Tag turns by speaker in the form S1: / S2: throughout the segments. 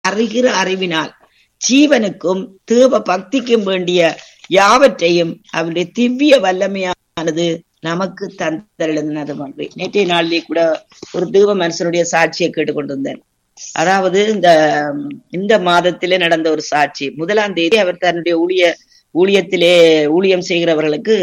S1: அறிகிற அறிவினால் ஜீவனுக்கும் தேவ பக்திக்கும் வேண்டிய யாவற்றையும் அவருடைய திவ்ய வல்லமையானது நமக்கு தந்தருளினது மன்றி நேற்றைய நாளிலே கூட ஒரு தேவ மனுஷனுடைய சாட்சியை கேட்டுக்கொண்டிருந்தேன் அதாவது இந்த இந்த மாதத்திலே நடந்த ஒரு சாட்சி முதலாம் தேதி அவர் தன்னுடைய ஊழிய ஊழியத்திலே ஊழியம் செய்கிறவர்களுக்கு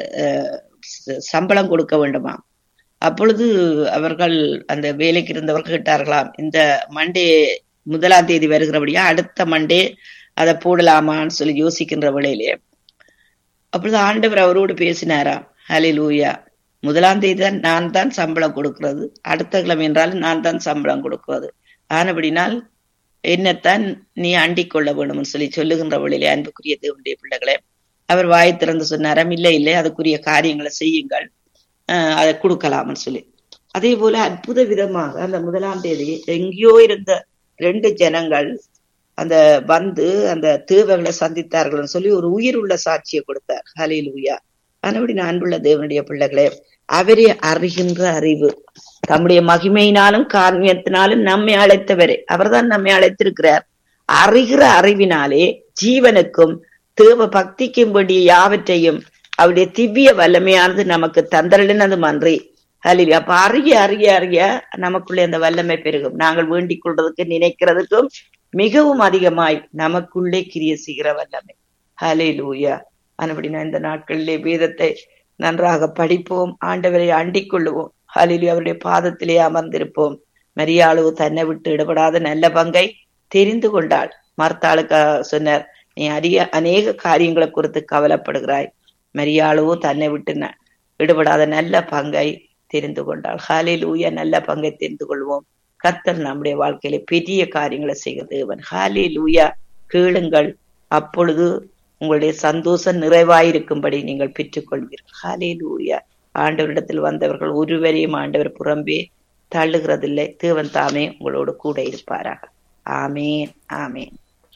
S1: சம்பளம் கொடுக்க வேண்டுமா அப்பொழுது அவர்கள் அந்த வேலைக்கு இருந்தவர்கள் கேட்டார்களாம் இந்த மண்டே முதலாம் தேதி வருகிறபடியா அடுத்த மண்டே அதை போடலாமான்னு சொல்லி யோசிக்கின்ற வேளையிலே அப்பொழுது ஆண்டவர் அவரோடு பேசினாராம் ஹலே லூயா முதலாம் தேதி தான் நான் தான் சம்பளம் கொடுக்கிறது அடுத்த கிழமை என்றாலும் நான் தான் சம்பளம் கொடுக்கிறது ஆனபடினால் என்னத்தான் நீ அண்டிக் கொள்ள வேணும்னு சொல்லி சொல்லுகின்ற வழியிலே அன்புக்குரிய தேவனுடைய பிள்ளைகளே அவர் வாய் திறந்து சொன்னாராம் இல்லை இல்லை அதுக்குரிய காரியங்களை செய்யுங்கள் அதை கொடுக்கலாம்னு சொல்லி அதே போல அற்புத விதமாக அந்த முதலாம் தேதி எங்கேயோ இருந்த ரெண்டு ஜனங்கள் அந்த வந்து அந்த தேவைகளை சந்தித்தார்கள் சொல்லி ஒரு உயிர் உள்ள சாட்சியை கொடுத்தார் ஹலில் உயா அதனபடி அன்புள்ள தேவனுடைய பிள்ளைகளே அவரே அறிகின்ற அறிவு தம்முடைய மகிமையினாலும் கார்மியத்தினாலும் நம்மை அழைத்தவரே அவர்தான் நம்மை அழைத்திருக்கிறார் அறிகிற அறிவினாலே ஜீவனுக்கும் தேவ பக்திக்கும் வேண்டிய யாவற்றையும் அவருடைய திவ்ய வல்லமையானது நமக்கு தந்தரலினது மன்றி ஹலில் அப்ப அறிய அறிய அறிய நமக்குள்ளே அந்த வல்லமை பெருகும் நாங்கள் வேண்டிக் கொள்றதுக்கு நினைக்கிறதுக்கும் மிகவும் அதிகமாய் நமக்குள்ளே கிரிய செய்கிற வல்லமை ஹலே லூயா அப்படின்னா இந்த நாட்களிலே வேதத்தை நன்றாக படிப்போம் ஆண்டவரை அண்டிக் கொள்ளுவோம் ஹலிலி அவருடைய பாதத்திலே அமர்ந்திருப்போம் மரியாளவு தன்னை விட்டு இடப்படாத நல்ல பங்கை தெரிந்து கொண்டாள் மர்த்தாளுக்கு சொன்னார் நீ அறிய அநேக காரியங்களை குறித்து கவலைப்படுகிறாய் மரியாளவோ தன்னை விட்டு விடுபடாத நல்ல பங்கை தெரிந்து கொண்டாள் ஹாலில் ஊய நல்ல பங்கை தெரிந்து கொள்வோம் கர்த்தர் நம்முடைய வாழ்க்கையில பெரிய காரியங்களை செய்கிற தேவன் ஹாலி லூயா கேளுங்கள் அப்பொழுது உங்களுடைய சந்தோஷம் நிறைவாயிருக்கும்படி நீங்கள் பெற்றுக்கொள்வீர்கள் ஹாலே லூயா ஆண்டவரிடத்தில் வந்தவர்கள் ஒருவரையும் ஆண்டவர் புறம்பே தள்ளுகிறதில்லை தேவன் தாமே உங்களோடு கூட இருப்பாராக ஆமேன் ஆமேன்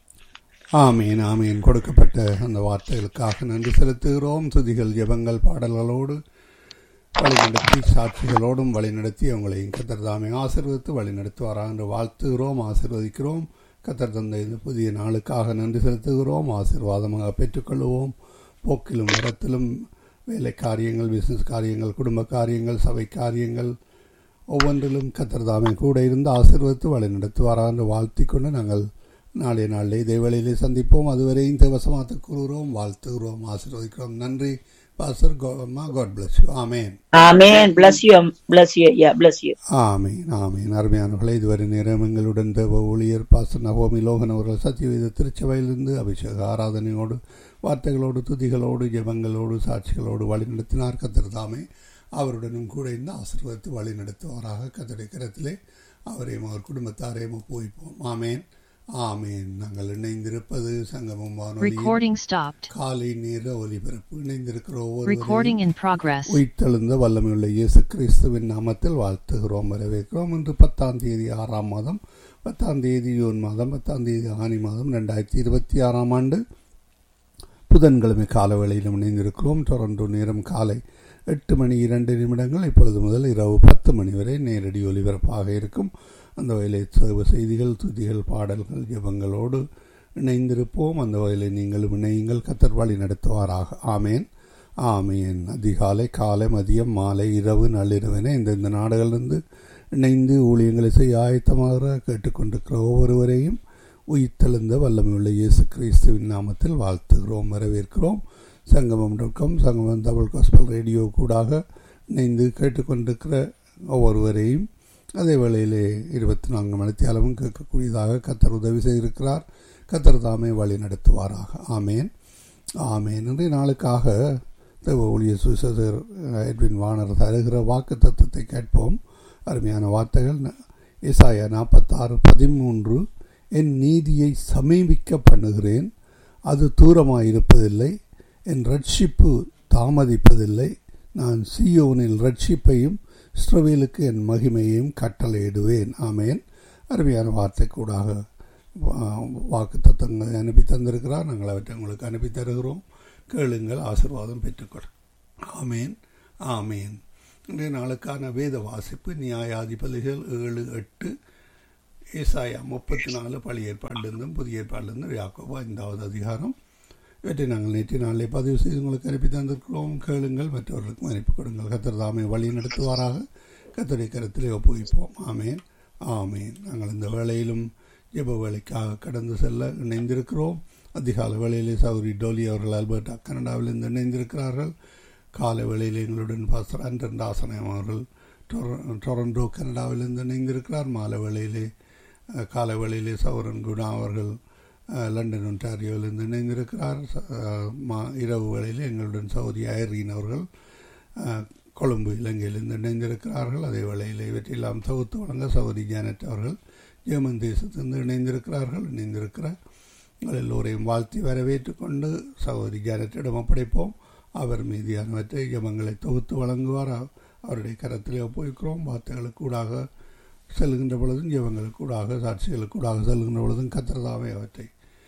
S2: ஆமீன் ஆமீன் கொடுக்கப்பட்ட அந்த வார்த்தைகளுக்காக நன்றி செலுத்துகிறோம் துதிகள் ஜபங்கள் பாடல்களோடு வழிநடத்தி சாட்சிகளோடும் வழிநடத்தி அவங்களையும் கத்தர் தாமே ஆசிர்வதித்து வழிநடத்துவாராக என்று வாழ்த்துகிறோம் ஆசிர்வதிக்கிறோம் கத்தர் தந்த இந்த புதிய நாளுக்காக நன்றி செலுத்துகிறோம் ஆசிர்வாதமாக பெற்றுக்கொள்வோம் போக்கிலும் வரத்திலும் வேலை காரியங்கள் பிஸ்னஸ் காரியங்கள் குடும்ப காரியங்கள் சபை காரியங்கள் ஒவ்வொன்றிலும் கத்தர் தாமே கூட இருந்து ஆசிர்வதித்து வழிநடத்துவாராக என்று வாழ்த்தி கொண்டு நாங்கள் நாளைய நாளிலே இதைவெளியிலே சந்திப்போம் அதுவரையும் தேவசமாத்த கூறுகிறோம் வாழ்த்துகிறோம் ஆசீர்வதிக்கிறோம் நன்றி பாஸ்டர் காட் பிளஸ் யூ ஆமேன்
S1: ஆமேன் bless you bless you yeah bless you
S2: ஆமீன் ஆமீன் அருமையானவர்களே இதுவரை நேரம் எங்களுடன் தேவ ஊழியர் பாஸ்டர் நவோமி லோகன் அவர்கள் சத்தியவேத திருச்சபையிலிருந்து அபிஷேக ஆராதனையோடு வார்த்தைகளோடு துதிகளோடு ஜெபங்களோடு சாட்சிகளோடு வழிநடத்தினார் கத்திரதாமே அவருடனும் கூட இந்த ஆசீர்வதித்து வழிநடத்துவாராக கத்தடை கரத்திலே அவரையும் அவர் குடும்பத்தாரையும் ஒப்புவிப்போம் ஆமேன் ஆமேன் நாங்கள் இணைந்திருப்பது சங்கமம்
S3: Recording stopped.
S2: காலை நேர ஒலிபரப்பு இணைந்திருக்கிற
S3: Recording in progress.
S2: உயிர்த்தெழுந்த வல்லமையுள்ள இயேசு கிறிஸ்துவின் நாமத்தில் வாழ்த்துகிறோம் வரவேற்கிறோம் இன்று பத்தாம் தேதி ஆறாம் மாதம் பத்தாம் தேதி ஜூன் மாதம் பத்தாம் தேதி ஆனி மாதம் ரெண்டாயிரத்தி இருபத்தி ஆறாம் ஆண்டு புதன்கிழமை கால வேளையிலும் இணைந்திருக்கிறோம் டொரண்டோ நேரம் காலை எட்டு மணி இரண்டு நிமிடங்கள் இப்பொழுது முதல் இரவு பத்து மணி வரை நேரடி ஒலிபரப்பாக இருக்கும் அந்த வகையிலே செய்திகள் துதிகள் பாடல்கள் ஜபங்களோடு இணைந்திருப்போம் அந்த வகையில் நீங்களும் இணையுங்கள் கத்தர் வழி நடத்துவாராக ஆமேன் ஆமேன் அதிகாலை காலை மதியம் மாலை இரவு நள்ளிரவென இந்தந்த நாடுகளிலிருந்து இணைந்து ஊழியங்களை செய்ய ஆயத்தமாக கேட்டுக்கொண்டிருக்கிற ஒவ்வொருவரையும் உயிர்த்தெழுந்த வல்லமையுள்ள இயேசு கிறிஸ்துவின் நாமத்தில் வாழ்த்துகிறோம் வரவேற்கிறோம் சங்கமம் டாட் சங்கமம் தமிழ் காஸ்பல் ரேடியோ கூடாக இணைந்து கேட்டுக்கொண்டிருக்கிற ஒவ்வொருவரையும் அதே வேளையிலே இருபத்தி நான்கு மணித்தியாலமும் கேட்கக்கூடியதாக கத்தர் உதவி செய்திருக்கிறார் கத்தர் தாமே வழி நடத்துவாராக ஆமேன் ஆமேன் இன்றைய நாளுக்காக தேவ ஊழிய சுசேசர் எட்வின் வானர் தருகிற வாக்கு தத்துவத்தை கேட்போம் அருமையான வார்த்தைகள் இசாயா நாற்பத்தாறு பதிமூன்று என் நீதியை சமீபிக்க பண்ணுகிறேன் அது தூரமாயிருப்பதில்லை என் ரட்சிப்பு தாமதிப்பதில்லை நான் சியோனில் ரட்சிப்பையும் இஸ்ரவேலுக்கு என் மகிமையையும் கட்டளையிடுவேன் ஆமேன் அருமையான வார்த்தை கூடாக வாக்கு தத்தங்களை அனுப்பி தந்திருக்கிறார் நாங்கள் அவற்றை உங்களுக்கு அனுப்பி தருகிறோம் கேளுங்கள் ஆசிர்வாதம் பெற்றுக்கொள் ஆமேன் ஆமேன் இன்றைய நாளுக்கான வேத வாசிப்பு நியாயாதிபதிகள் ஏழு எட்டு ஏசாயா முப்பத்தி நாலு பழைய ஏற்பாட்டிலிருந்தும் புதிய ஏற்பாட்டிலிருந்தும் யாக்கோபா ஐந்தாவது அதிகாரம் இவற்றை நாங்கள் நேற்று நாளை பதிவு செய்து உங்களுக்கு அனுப்பி தந்திருக்கிறோம் கேளுங்கள் மற்றவர்களுக்கும் அனுப்பி கொடுங்கள் கத்தர் தாமே வழி நடத்துவாராக கத்தரை கருத்திலே ஒப்புவிப்போம் ஆமேன் ஆமேன் நாங்கள் இந்த வேளையிலும் ஜெப வேலைக்காக கடந்து செல்ல இணைந்திருக்கிறோம் அதிகால வேளையிலே சௌரி டோலி அவர்கள் அல்பர்டா கனடாவிலிருந்து இணைந்திருக்கிறார்கள் காலை வேளையில் எங்களுடன் பாஸ்டர் அன்றன் தாசனம் அவர்கள் டொர- டொரண்டோ கனடாவிலிருந்து இணைந்திருக்கிறார் மாலை வேளையிலே அஹ், காலை வேளையிலே சௌரன் குணா அவர்கள் அஹ், லண்டன் ஒன்டாரியோவிலிருந்து இணைந்திருக்கிறார் ச- அஹ், மா இரவு வேளையிலே எங்களுடன் சௌரி ஐரீன் அவர்கள் அஹ், கொழும்பு இலங்கையிலிருந்து இணைந்திருக்கிறார்கள் அதே வேளையில் இவற்றெல்லாம் தொகுத்து வழங்க சௌரி ஜானட் அவர்கள் ஜெர்மன் தேசத்திலிருந்து இணைந்திருக்கிறார்கள் இணைந்திருக்கிற உங்கள் எல்லோரையும் வாழ்த்தி வரவேற்று கொண்டு சகோதரி ஜானட்டிடம் ஒப்படைப்போம் அவர் மீதியானவற்றை ஜெபங்களை தொகுத்து வழங்குவார் அவ- அவருடைய கரத்திலே ஒப்புவிக்கிறோம் வார்த்தைகளுக்கு கூடாக செல்கின்ற பொழுதும் ஜெபங்களுக்கு கூடாக சாட்சிகளுக்கு கூடாக செல்கின்ற பொழுதும் கத்திரதாவே அவற்றை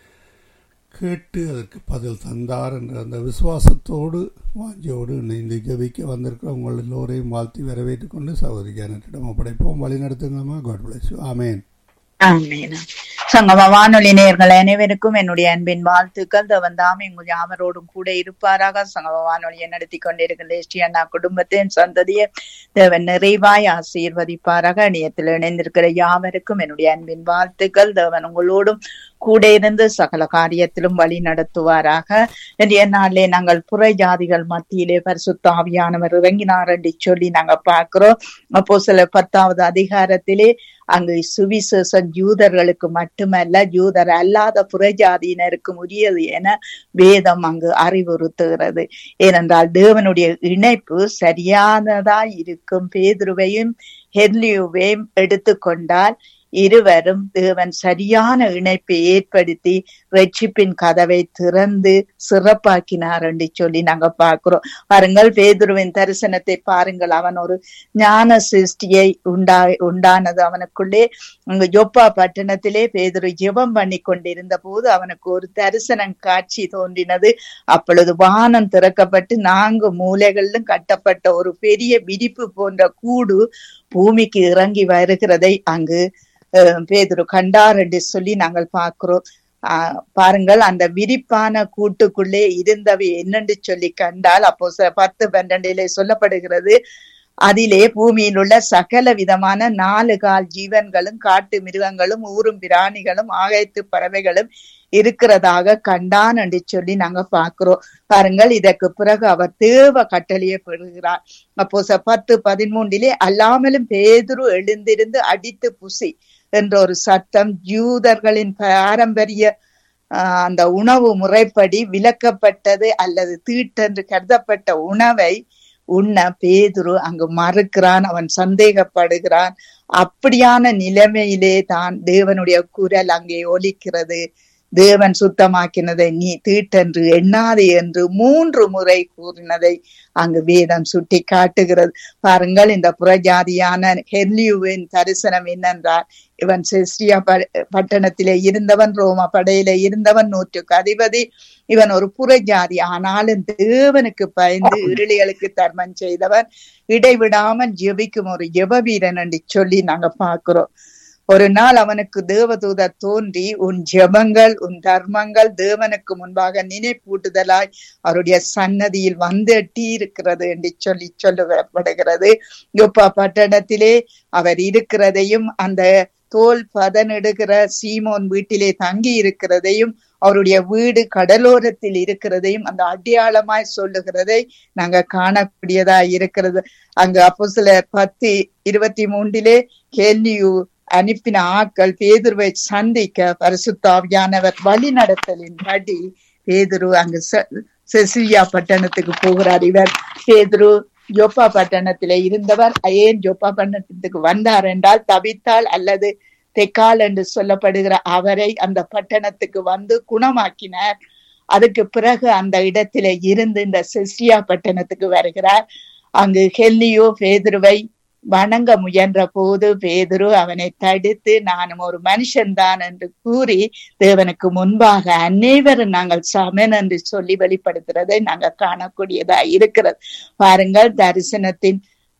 S2: கேட்டு அதற்கு பதில் தந்தார் என்ற அந்த விசுவாசத்தோடு வாஞ்சியோடு இணைந்து ஜெபிக்க வந்திருக்கிற உங்கள் எல்லோரையும் வாழ்த்தி வரவேற்றுக் கொண்டு சகோதரி ஜானட்டிடம் ஒப்படைப்போம் வழி நடத்துங்கம்மா காட் பிளஸ் ஆமேன்
S4: ஆமென். சங்கம வானொலி நேயர்கள் அனைவருக்கும் என்னுடைய அன்பின் வாழ்த்துக்கள் தவன் தாமே உங்கள் யாவரோடும் கூட இருப்பாராக சங்கம வானொலியை நடத்தி கொண்டிருக்கின்ற ஸ்ரீ அண்ணா குடும்பத்தின் சந்ததியை தேவன் நிறைவாய் ஆசீர்வதிப்பாராக இணையத்தில் இணைந்திருக்கிற யாவருக்கும் என்னுடைய அன்பின் வாழ்த்துக்கள் தேவன் உங்களோடும் கூட இருந்து சகல காரியத்திலும் வழி நடத்துவாராக இன்றைய நாளிலே நாங்கள் புற ஜாதிகள் மத்தியிலே பரிசுத்த ஆவியானவர் இறங்கினார் என்று சொல்லி நாங்க பார்க்கிறோம் அப்போ சில பத்தாவது அதிகாரத்திலே அங்கு சுவிசேஷம் யூதர்களுக்கு மட்டுமல்ல யூதர் அல்லாத புறஜாதியினருக்கும் உரியது என வேதம் அங்கு அறிவுறுத்துகிறது ஏனென்றால் தேவனுடைய இணைப்பு சரியானதாய் இருக்கும் பேதுருவையும் ஹெர்லியுவையும் எடுத்துக்கொண்டால் இருவரும் தேவன் சரியான இணைப்பை ஏற்படுத்தி ரட்சிப்பின் கதவை திறந்து சிறப்பாக்கினார் என்று சொல்லி நாங்க பார்க்கிறோம் பாருங்கள் பேதுருவின் தரிசனத்தை பாருங்கள் அவன் ஒரு ஞான சிருஷ்டியை உண்டா உண்டானது அவனுக்குள்ளே அங்கு ஜொப்பா பட்டணத்திலே பேதுரு ஜெபம் பண்ணி கொண்டிருந்த போது அவனுக்கு ஒரு தரிசனம் காட்சி தோன்றினது அப்பொழுது வானம் திறக்கப்பட்டு நான்கு மூலைகளிலும் கட்டப்பட்ட ஒரு பெரிய விரிப்பு போன்ற கூடு பூமிக்கு இறங்கி வருகிறதை அங்கு அஹ், பேதுரு கண்டார் என்று சொல்லி நாங்கள் பார்க்கிறோம் ஆஹ் பாருங்கள் அந்த விரிப்பான கூட்டுக்குள்ளே இருந்தவை என்னென்று சொல்லி கண்டால் அப்போ ச- பத்து பன்னெண்டிலே சொல்லப்படுகிறது அதிலே பூமியில் உள்ள சகல விதமான நாலு கால் ஜீவன்களும் காட்டு மிருகங்களும் ஊரும் பிராணிகளும் ஆகாயத்து பறவைகளும் இருக்கிறதாக கண்டான் என்று சொல்லி நாங்க பார்க்கிறோம் பாருங்கள் இதற்கு பிறகு அவர் தேவ கட்டளையை பெறுகிறார் அப்போ ச- பத்து பதிமூன்றிலே அல்லாமலும் பேதுரு எழுந்திருந்து அடித்து புசி என்ற ஒரு சட்டம் யூதர்களின் பாரம்பரிய ஆஹ், அந்த உணவு முறைப்படி விலக்கப்பட்டது அல்லது தீட்டென்று கருதப்பட்ட உணவை உண்ண பேதுரு அங்கு மறுக்கிறான் அவன் சந்தேகப்படுகிறான் அப்படியான நிலைமையிலே தான் தேவனுடைய குரல் அங்கே ஒலிக்கிறது தேவன் சுத்தமாக்கினதை நீ தீட்டென்று எண்ணாதே என்று மூன்று முறை கூறினதை அங்கு வேதம் சுட்டி காட்டுகிறது பாருங்கள் இந்த புறஜாதியான ஹெர்லியுவின் தரிசனம் என்னென்றால் இவன் செஸ்ரியா ப- பட்டணத்திலே இருந்தவன் ரோம படையிலே இருந்தவன் நூற்றுக்கு அதிபதி இவன் ஒரு புறஜாதி ஆனாலும் தேவனுக்கு பயந்து இருளிகளுக்கு தர்மம் செய்தவன் இடைவிடாமல் ஜெபிக்கும் ஒரு ஜெப வீரன் என்று சொல்லி நாங்க பார்க்கிறோம் ஒரு நாள் அவனுக்கு தேவதூதர் தோன்றி உன் ஜெபங்கள் உன் தர்மங்கள் தேவனுக்கு முன்பாக நினைப்பூட்டுதலாய் அவருடைய சன்னதியில் வந்து எட்டி இருக்கிறது என்று சொல்லி சொல்லப்படுகிறது யோப்பா பட்டணத்திலே அவர் இருக்கிறதையும் அந்த தோல் பதனிடுகிற சீமோன் வீட்டிலே தங்கி இருக்கிறதையும் அவருடைய வீடு கடலோரத்தில் இருக்கிறதையும் அந்த அடையாளமாய் சொல்லுகிறதை நாங்க காணக்கூடியதா இருக்கிறது அங்க அப்போ சில பத்து இருபத்தி மூன்றிலே கேள்வியு அனுப்பின ஆட்கள் பேதுருவை சந்திக்க பரிசுத்தாவியானவர் வழி நடத்தலின்படி பேதுரு அங்கு செ- செசிலியா பட்டணத்துக்கு போகிறார் இவர் பேதுரு ஜோப்பா பட்டணத்திலே இருந்தவர் ஏன் ஜோப்பா பட்டணத்துக்கு வந்தார் என்றால் தவித்தால் அல்லது தெக்கால் என்று சொல்லப்படுகிற அவரை அந்த பட்டணத்துக்கு வந்து குணமாக்கினார் அதுக்கு பிறகு அந்த இடத்திலே இருந்து இந்த செசியா பட்டணத்துக்கு வருகிறார் அங்கு ஹெல்லியோ பேதுருவை வணங்க முயன்ற போது பேதுரு அவனை தடுத்து நானும் ஒரு மனுஷன்தான் என்று கூறி தேவனுக்கு முன்பாக அனைவரும் நாங்கள் சமன் என்று சொல்லி வெளிப்படுத்துறதை நாங்க காணக்கூடியதா இருக்கிறது பாருங்கள் தரிசனத்தின்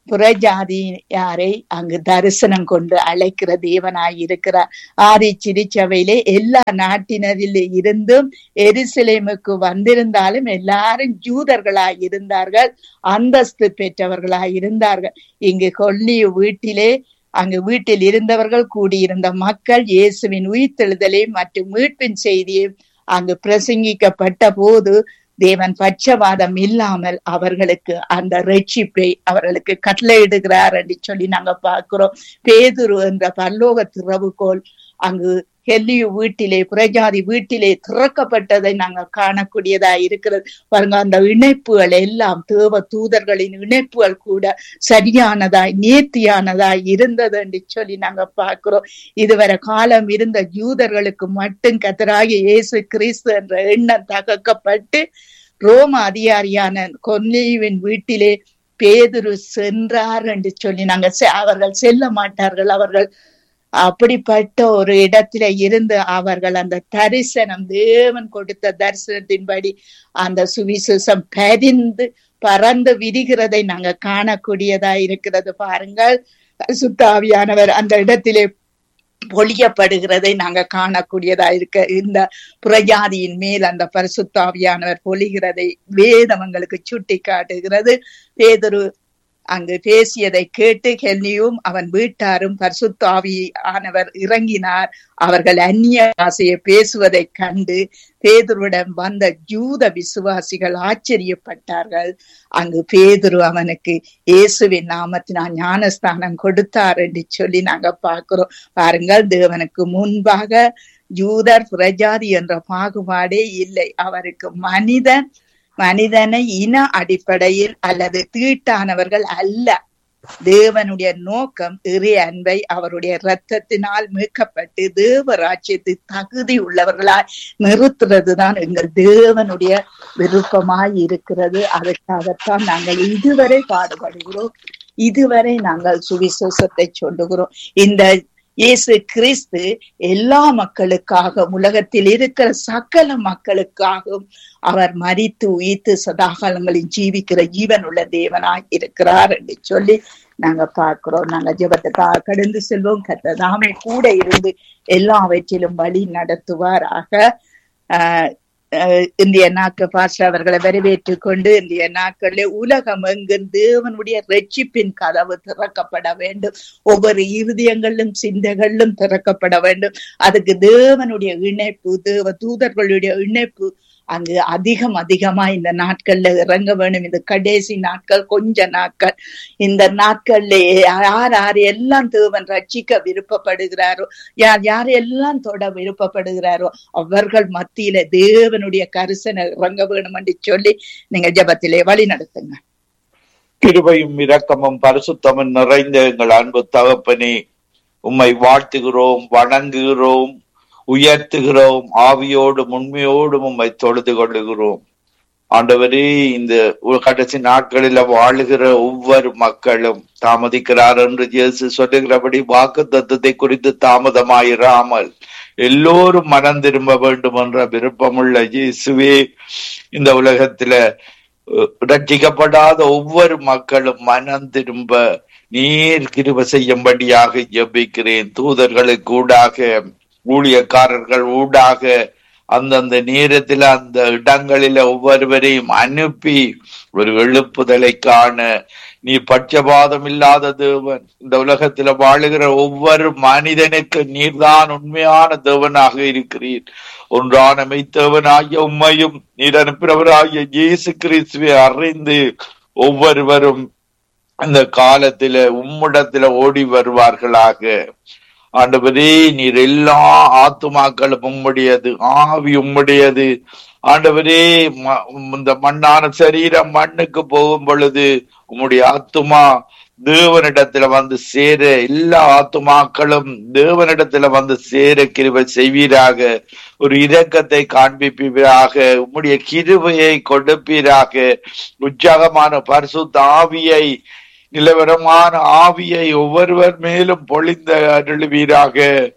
S4: புறஜாதியாரை அங்கு தரிசனம் கொண்டு அழைக்கிற தேவனாய் இருக்கிறார் ஆதி சிரிச்சபையிலே எல்லா நாட்டினரில் இருந்தும் எருசலேமுக்கு வந்திருந்தாலும் எல்லாரும் ஜூதர்களாய் இருந்தார்கள் அந்தஸ்து பெற்றவர்களாய் இருந்தார்கள் இங்கு கொல்லி வீட்டிலே அங்கு வீட்டில் இருந்தவர்கள் கூடியிருந்த மக்கள் இயேசுவின் உயிர்த்தெழுதலை மற்றும் மீட்பின் செய்தியை அங்கு பிரசங்கிக்கப்பட்ட போது தேவன் பட்சவாதம் இல்லாமல் அவர்களுக்கு அந்த ரட்சிப்பை அவர்களுக்கு கட்டளையிடுகிறார் என்று சொல்லி நாங்க பார்க்கிறோம் பேதுரு என்ற பல்லோக திறவுகோல் அங்கு ஹெல்லியு வீட்டிலே புறஜாதி வீட்டிலே திறக்கப்பட்டதை நாங்கள் காணக்கூடியதா இருக்கிறது பாருங்க அந்த இணைப்புகள் எல்லாம் தேவ தூதர்களின் இணைப்புகள் கூட சரியானதாய் நேர்த்தியானதாய் இருந்தது என்று சொல்லி நாங்க பார்க்கிறோம் இதுவரை காலம் இருந்த யூதர்களுக்கு மட்டும் கத்தராகி இயேசு கிறிஸ்து என்ற எண்ணம் தகக்கப்பட்டு ரோம அதிகாரியான கொன்னியுவின் வீட்டிலே பேதுரு சென்றார் என்று சொல்லி நாங்க அவர்கள் செல்ல மாட்டார்கள் அவர்கள் அப்படிப்பட்ட ஒரு இடத்துல இருந்து அவர்கள் அந்த தரிசனம் தேவன் கொடுத்த தரிசனத்தின்படி அந்த சுவிசேஷம் பரிந்து பறந்து விரிகிறதை நாங்க காணக்கூடியதா இருக்கிறது பாருங்கள் சுத்தாவியானவர் அந்த இடத்திலே பொழியப்படுகிறதை நாங்க காணக்கூடியதா இருக்க இந்த புறஜாதியின் மேல் அந்த பரிசுத்தாவியானவர் பொழிகிறதை வேதவங்களுக்கு சுட்டி காட்டுகிறது பேதொரு அங்கு பேசியதை கேட்டு ஹெல்னியும் அவன் வீட்டாரும் பரிசுத்தாவி ஆனவர் இறங்கினார் அவர்கள் அந்நிய ஆசையை பேசுவதை கண்டு பேதுருவிடம் வந்த ஜூத விசுவாசிகள் ஆச்சரியப்பட்டார்கள் அங்கு பேதுரு அவனுக்கு இயேசுவின் நாமத்தினால் ஞானஸ்தானம் கொடுத்தார் என்று சொல்லி நாங்க பார்க்கிறோம் பாருங்கள் தேவனுக்கு முன்பாக ஜூதர் பிரஜாதி என்ற பாகுபாடே இல்லை அவருக்கு மனிதன் மனிதனை இன அடிப்படையில் அல்லது தீட்டானவர்கள் அல்ல தேவனுடைய நோக்கம் இறை அன்பை அவருடைய இரத்தத்தினால் மீட்கப்பட்டு தேவ ராஜ்யத்தை தகுதி உள்ளவர்களாய் நிறுத்துறதுதான் எங்கள் தேவனுடைய விருப்பமாய் இருக்கிறது அதற்காகத்தான் நாங்கள் இதுவரை பாடுபடுகிறோம் இதுவரை நாங்கள் சுவிசேஷத்தை சொல்லுகிறோம் இந்த இயேசு கிறிஸ்து எல்லா மக்களுக்காக உலகத்தில் இருக்கிற சகல மக்களுக்காகவும் அவர் மறித்து உயிர்த்து சதாகாலங்களில் ஜீவிக்கிற ஜீவன் உள்ள தேவனாய் இருக்கிறார் என்று சொல்லி நாங்க பார்க்கிறோம் நாங்க ஜெபத்தை கடந்து செல்வோம் கத்ததாமே கூட இருந்து எல்லாவற்றிலும் வழி நடத்துவாராக ஆஹ் இந்திய நாக்கு பாஸ்டர் அவர்களை வரவேற்றுக் கொண்டு இந்திய நாட்களில் உலகம் எங்கும் தேவனுடைய ரட்சிப்பின் கதவு திறக்கப்பட வேண்டும் ஒவ்வொரு இருதயங்களிலும் சிந்தைகளிலும் திறக்கப்பட வேண்டும் அதுக்கு தேவனுடைய இணைப்பு தேவ தூதர்களுடைய இணைப்பு அங்கு அதிகம் அதிகமா இந்த நாட்கள்ல இறங்க வேணும் இந்த கடைசி நாட்கள் கொஞ்ச நாட்கள் இந்த நாட்கள்ல யார் யார் எல்லாம் தேவன் ரட்சிக்க விருப்பப்படுகிறாரோ யார் யார் எல்லாம் தொட விருப்பப்படுகிறாரோ அவர்கள் மத்தியில தேவனுடைய கரிசனை இறங்க வேணும் என்று சொல்லி நீங்க ஜபத்திலே வழி நடத்துங்க
S5: கிருபையும் இரக்கமும் பரிசுத்தமும் நிறைந்த எங்கள் அன்பு தகப்பனே உம்மை வாழ்த்துகிறோம் வணங்குகிறோம் உயர்த்துகிறோம் ஆவியோடும் உண்மையோடும் உம்மை தொழுது கொள்ளுகிறோம் ஆண்டவரே இந்த கடைசி நாட்களில வாழுகிற ஒவ்வொரு மக்களும் தாமதிக்கிறார் என்று இயேசு சொல்லுகிறபடி வாக்கு தத்துவத்தை குறித்து தாமதமாயிராமல் எல்லோரும் மனம் திரும்ப வேண்டும் என்ற விருப்பமுள்ள இயேசுவே இந்த உலகத்துல ரட்சிக்கப்படாத ஒவ்வொரு மக்களும் மனம் திரும்ப நீர் கிருப செய்யும்படியாக ஜெபிக்கிறேன் தூதர்களுக்கு ஊடாக ஊழியக்காரர்கள் ஊடாக அந்தந்த நேரத்தில் அந்த இடங்களில ஒவ்வொருவரையும் அனுப்பி ஒரு எழுப்புதலை காண நீ பட்சபாதம் இல்லாத தேவன் இந்த உலகத்துல வாழுகிற ஒவ்வொரு மனிதனுக்கு நீர்தான் உண்மையான தேவனாக இருக்கிறீர் ஒன்றான மெய்த்தேவனாகிய உண்மையும் நீர் அனுப்பினவராகிய இயேசு கிறிஸ்துவை அறிந்து ஒவ்வொருவரும் அந்த காலத்தில உம்மிடத்துல ஓடி வருவார்களாக ஆண்டவரே நீர் எல்லா ஆத்துமாக்களும் உம்முடையது ஆவி உம்முடையது ஆண்டவரே இந்த மண்ணான சரீரம் மண்ணுக்கு போகும் பொழுது உம்முடைய ஆத்துமா தேவனிடத்துல வந்து சேர எல்லா ஆத்துமாக்களும் தேவனிடத்துல வந்து சேர கிருபை செய்வீராக ஒரு இரக்கத்தை காண்பிப்பீராக உம்முடைய கிருபையை கொடுப்பீராக உற்சாகமான பரிசுத்த ஆவியை நிலவரமான ஆவியை ஒவ்வொருவர் மேலும் பொழிந்த அருளுவீராக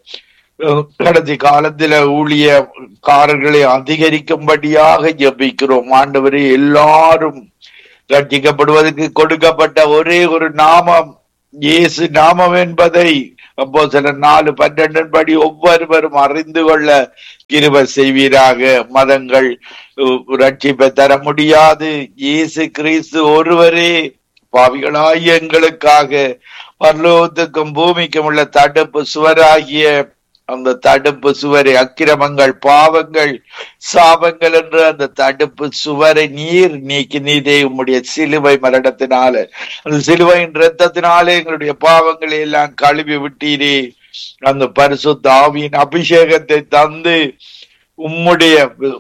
S5: கடைசி காலத்துல ஊழியக்காரர்களை அதிகரிக்கும்படியாக ஜபிக்கிறோம் ஆண்டவரே எல்லாரும் ரட்சிக்கப்படுவதற்கு கொடுக்கப்பட்ட ஒரே ஒரு நாமம் இயேசு நாமம் என்பதை அப்போ சில நாலு பன்னெண்டின் படி ஒவ்வொருவரும் அறிந்து கொள்ள கிருப செய்வீராக மதங்கள் உ- ரட்சிப்பை தர முடியாது இயேசு கிறிஸ்து ஒருவரே பாவிகளாகிய எங்களுக்காக பரலோகத்துக்கும் பூமிக்கும் உள்ள தடுப்பு சுவராகிய அந்த தடுப்பு சுவரை அக்கிரமங்கள் பாவங்கள் சாபங்கள் என்ற அந்த தடுப்பு சுவரை நீர் நீக்கி நீதே உம்முடைய சிலுவை மரணத்தினால அந்த சிலுவையின் இரத்தத்தினாலே எங்களுடைய பாவங்களை எல்லாம் கழுவி விட்டீரே அந்த பரிசுத்த ஆவியின் அபிஷேகத்தை தந்து உம்முடைய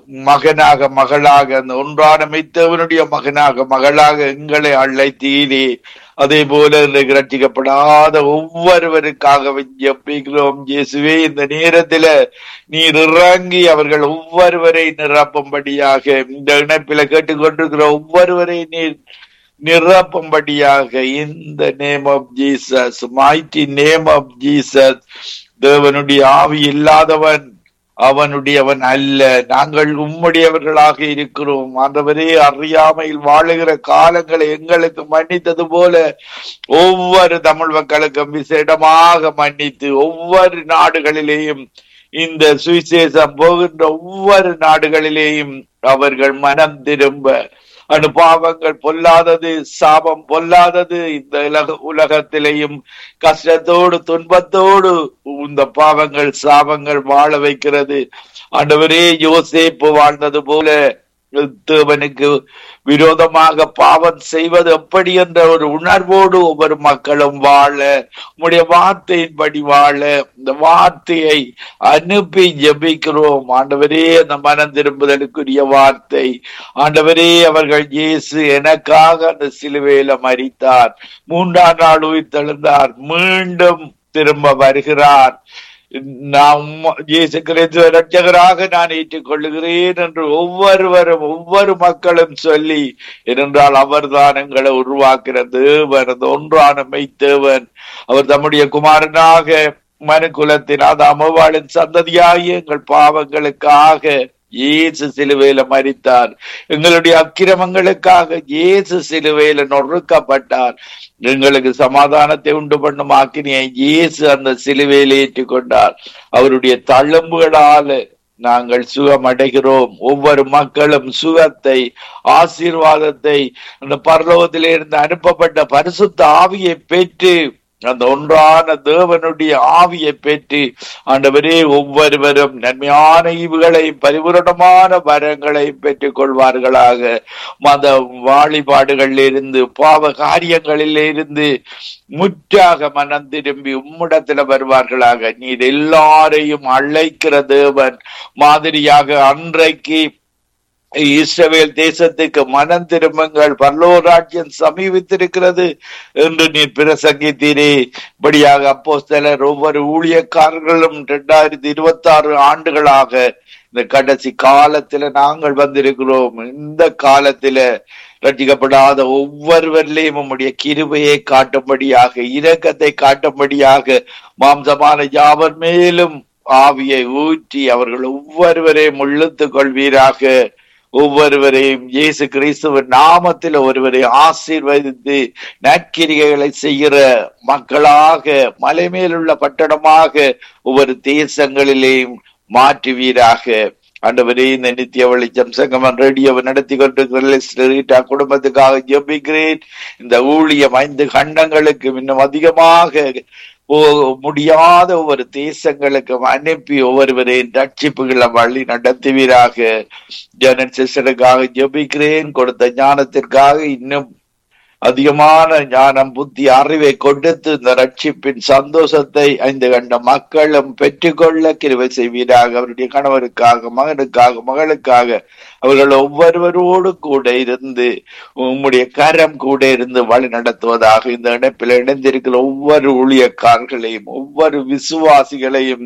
S5: மகனாக மகளாக அந்த ஒன்றான மெய்த்தவனுடைய மகனாக மகளாக எங்களை அழைத்தீரே அதே போல இன்றைக்கு ரட்சிக்கப்படாத ஒவ்வொருவருக்காக ஜெபிக்கிறோம் இயேசுவே இந்த நேரத்துல நீர் இறங்கி அவர்கள் ஒவ்வொருவரை நிரப்பும்படியாக இந்த இணைப்பில கேட்டுக்கொண்டிருக்கிற ஒவ்வொருவரை நீர் நிரப்பும்படியாக இந்த name of Jesus mighty name of Jesus தேவனுடைய ஆவி இல்லாதவன் அவனுடையவன் அல்ல நாங்கள் உம்முடையவர்களாக இருக்கிறோம் ஆண்டவரே அறியாமையில் வாழுகிற காலங்களை எங்களுக்கு மன்னித்தது போல ஒவ்வொரு தமிழ் மக்களுக்கும் விசேடமாக மன்னித்து ஒவ்வொரு நாடுகளிலேயும் இந்த சுவிசேஷம் போகின்ற ஒவ்வொரு நாடுகளிலேயும் அவர்கள் மனம் திரும்ப அனுபாவங்கள் பொல்லாதது சாபம் பொல்லாதது இந்த உலக உலகத்திலேயும் கஷ்டத்தோடு துன்பத்தோடு இந்த பாவங்கள் சாபங்கள் வாழ வைக்கிறது ஆண்டவரே யோசேப்பு வாழ்ந்தது போல தேவனுக்கு விரோதமாக பாவம் செய்வது எப்படி என்ற ஒரு உணர்வோடு ஒவ்வொரு மக்களும் வாழ உம்முடைய வார்த்தையின்படி வாழ இந்த வார்த்தையை அனுப்பி ஜெபிக்கிறோம் ஆண்டவரே அந்த மனம் திரும்புதலுக்குரிய வார்த்தை ஆண்டவரே அவர்கள் இயேசு எனக்காக அந்த சிலுவையில மரித்தார் மூன்றாம் நாள் உயிர் தெழுந்தார் மீண்டும் திரும்ப வருகிறார் நான் உம்ம- இயேசு கிறிஸ்துவ இரட்சகராக நான் ஏற்றுக்கொள்ளுகிறேன் என்று ஒவ்வொருவரும் ஒவ்வொரு மக்களும் சொல்லி ஏனென்றால் அவர்தான் எங்களை உருவாக்கிற தேவன் அந்த ஒன்றான மெய்த்தேவன் அவர் தம்முடைய குமாரனாக மனு குலத்தின் அது அமவாளின் சந்ததியாகிய எங்கள் பாவங்களுக்காக இயேசு சிலுவையில மரித்தார் எங்களுடைய அக்கிரமங்களுக்காக இயேசு சிலுவையில நொறுக்கப்பட்டார் எங்களுக்கு சமாதானத்தை உண்டு பண்ணும் ஆக்கினியை இயேசு அந்த சிலுவையில் ஏற்றுக்கொண்டார் அவருடைய தழும்புகளால நாங்கள் சுகம் அடைகிறோம் ஒவ்வொரு மக்களும் சுகத்தை ஆசீர்வாதத்தை அந்த பரலோகத்திலே இருந்து அனுப்பப்பட்ட பரிசுத்த ஆவியை பெற்று அந்த ஒன்றான தேவனுடைய ஆவியை பெற்று ஆண்டவரே ஒவ்வொருவரும் நன்மையான ஈவுகளையும் பரிபூரணமான வரங்களையும் பெற்றுக் கொள்வார்களாக மத வாழிபாடுகளில் இருந்து பாவ காரியங்களில் இருந்து முற்றாக மனம் திரும்பி உம்மிடத்துல வருவார்களாக நீர் எல்லாரையும் அழைக்கிற தேவன் மாதிரியாக அன்றைக்கு இஸ்ரவேல் தேசத்துக்கு மனம் திரும்புங்கள் பரலோராஜ்யம் சமீபித்திருக்கிறது என்று நீர் பிரசங்கித்தீரே இப்படியாக அப்போ சிலர் ஒவ்வொரு ஊழியக்காரர்களும் இரண்டாயிரத்தி இருபத்தி ஆறு ஆண்டுகளாக இந்த கடைசி காலத்துல நாங்கள் வந்திருக்கிறோம் இந்த காலத்துல ரட்சிக்கப்படாத ஒவ்வொருவரிலையும் உம்முடைய கிருபையை காட்டும்படியாக இரக்கத்தை காட்டும்படியாக மாம்சமான யாவர் மேலும் ஆவியை ஊற்றி அவர்கள் ஒவ்வொருவரையும் இழுத்துக் கொள்வீராக ஒவ்வொருவரையும் இயேசு கிறிஸ்துவின் நாமத்தில் ஒருவரை ஆசீர்வதித்து நற்கிரிகைகளை செய்கிற மக்களாக மலை மேலுள்ள பட்டணமாக ஒவ்வொரு தேசங்களிலேயும் மாற்றுவீராக ஆண்டவரே இந்த நித்திய வெளிச்சம் சங்கமன் ரேடியோவை நடத்தி கொண்டிருக்கிற குடும்பத்துக்காக ஜெபிக்கிறேன் இந்த ஊழியம் ஐந்து கண்டங்களுக்கு இன்னும் அதிகமாக போக முடியாத ஒவ்வொரு தேசங்களுக்கும் அனுப்பி ஒவ்வொருவரையும் ரட்சிப்புகளை வழி நடத்துவீராக ஜனன் சிஸ்டருக்காக ஜெபிக்கிறேன் கொடுத்த ஞானத்திற்காக இன்னும் அதிகமான ஞானம் புத்தி அறிவை கொடுத்து இந்த ரட்சிப்பின் சந்தோஷத்தை ஐந்து கண்ட மக்களும் பெற்றுக்கொள்ள கிருவை செய்வீராக அவருடைய கணவருக்காக மகனுக்காக மகளுக்காக அவர்கள் ஒவ்வொருவரோடு கூட இருந்து உம்முடைய கரம் கூட இருந்து வழி நடத்துவதாக இந்த இணைப்பில் இணைந்திருக்கிற ஒவ்வொரு ஊழியக்காரர்களையும் ஒவ்வொரு விசுவாசிகளையும்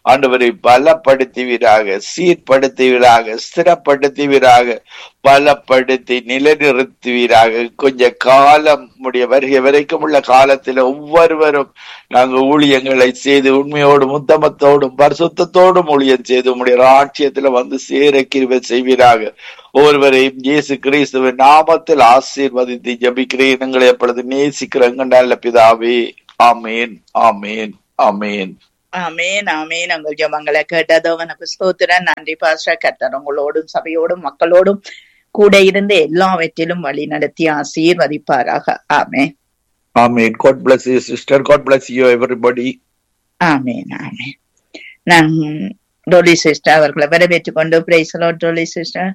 S5: ஆண்டவரை பலப்படுத்துவீராக சீர்படுத்துவீராக ஸ்திரப்படுத்துவீராக பலப்படுத்தி நிலைநிறுத்துவீராக கொஞ்ச காலம் உடைய வருகை வரைக்கும் உள்ள காலத்தில் ஒவ்வொருவரும் நாங்கள் ஊழியங்களை செய்து உண்மையோடும் உத்தமத்தோடும் பரிசுத்தத்தோடும் ஊழியம் செய்து உங்களுடைய ராட்சியத்துல வந்து சேர கிருபை செய்வீராக ஒவ்வொருவரையும் இயேசு கிறிஸ்துவின் நாமத்தில் ஆசீர்வதித்து ஜபிக்கிறேன் எங்களை எப்பொழுது நேசிக்கிற நல்ல பிதாவே ஆமேன் ஆமேன் ஆமேன்
S4: ஆமேன் ஆமேன் உங்கள் ஜபங்களை கேட்டதவனுக்கு ஸ்தோத்திரன் நன்றி பாஸ்டர் கர்த்தர் உங்களோடும் சபையோடும் மக்களோடும் கூட இருந்து எல்லாவற்றிலும் வழி நடத்தி ஆசீர்வதிப்பாராக ஆமேன்
S5: ஆமேன் God bless you sister God bless you everybody
S4: ஆமேன் ஆமேன் நான் டோலி சிஸ்டர் அவர்களை வரவேற்றுக் கொண்டு பிரைசலோ டோலி சிஸ்டர்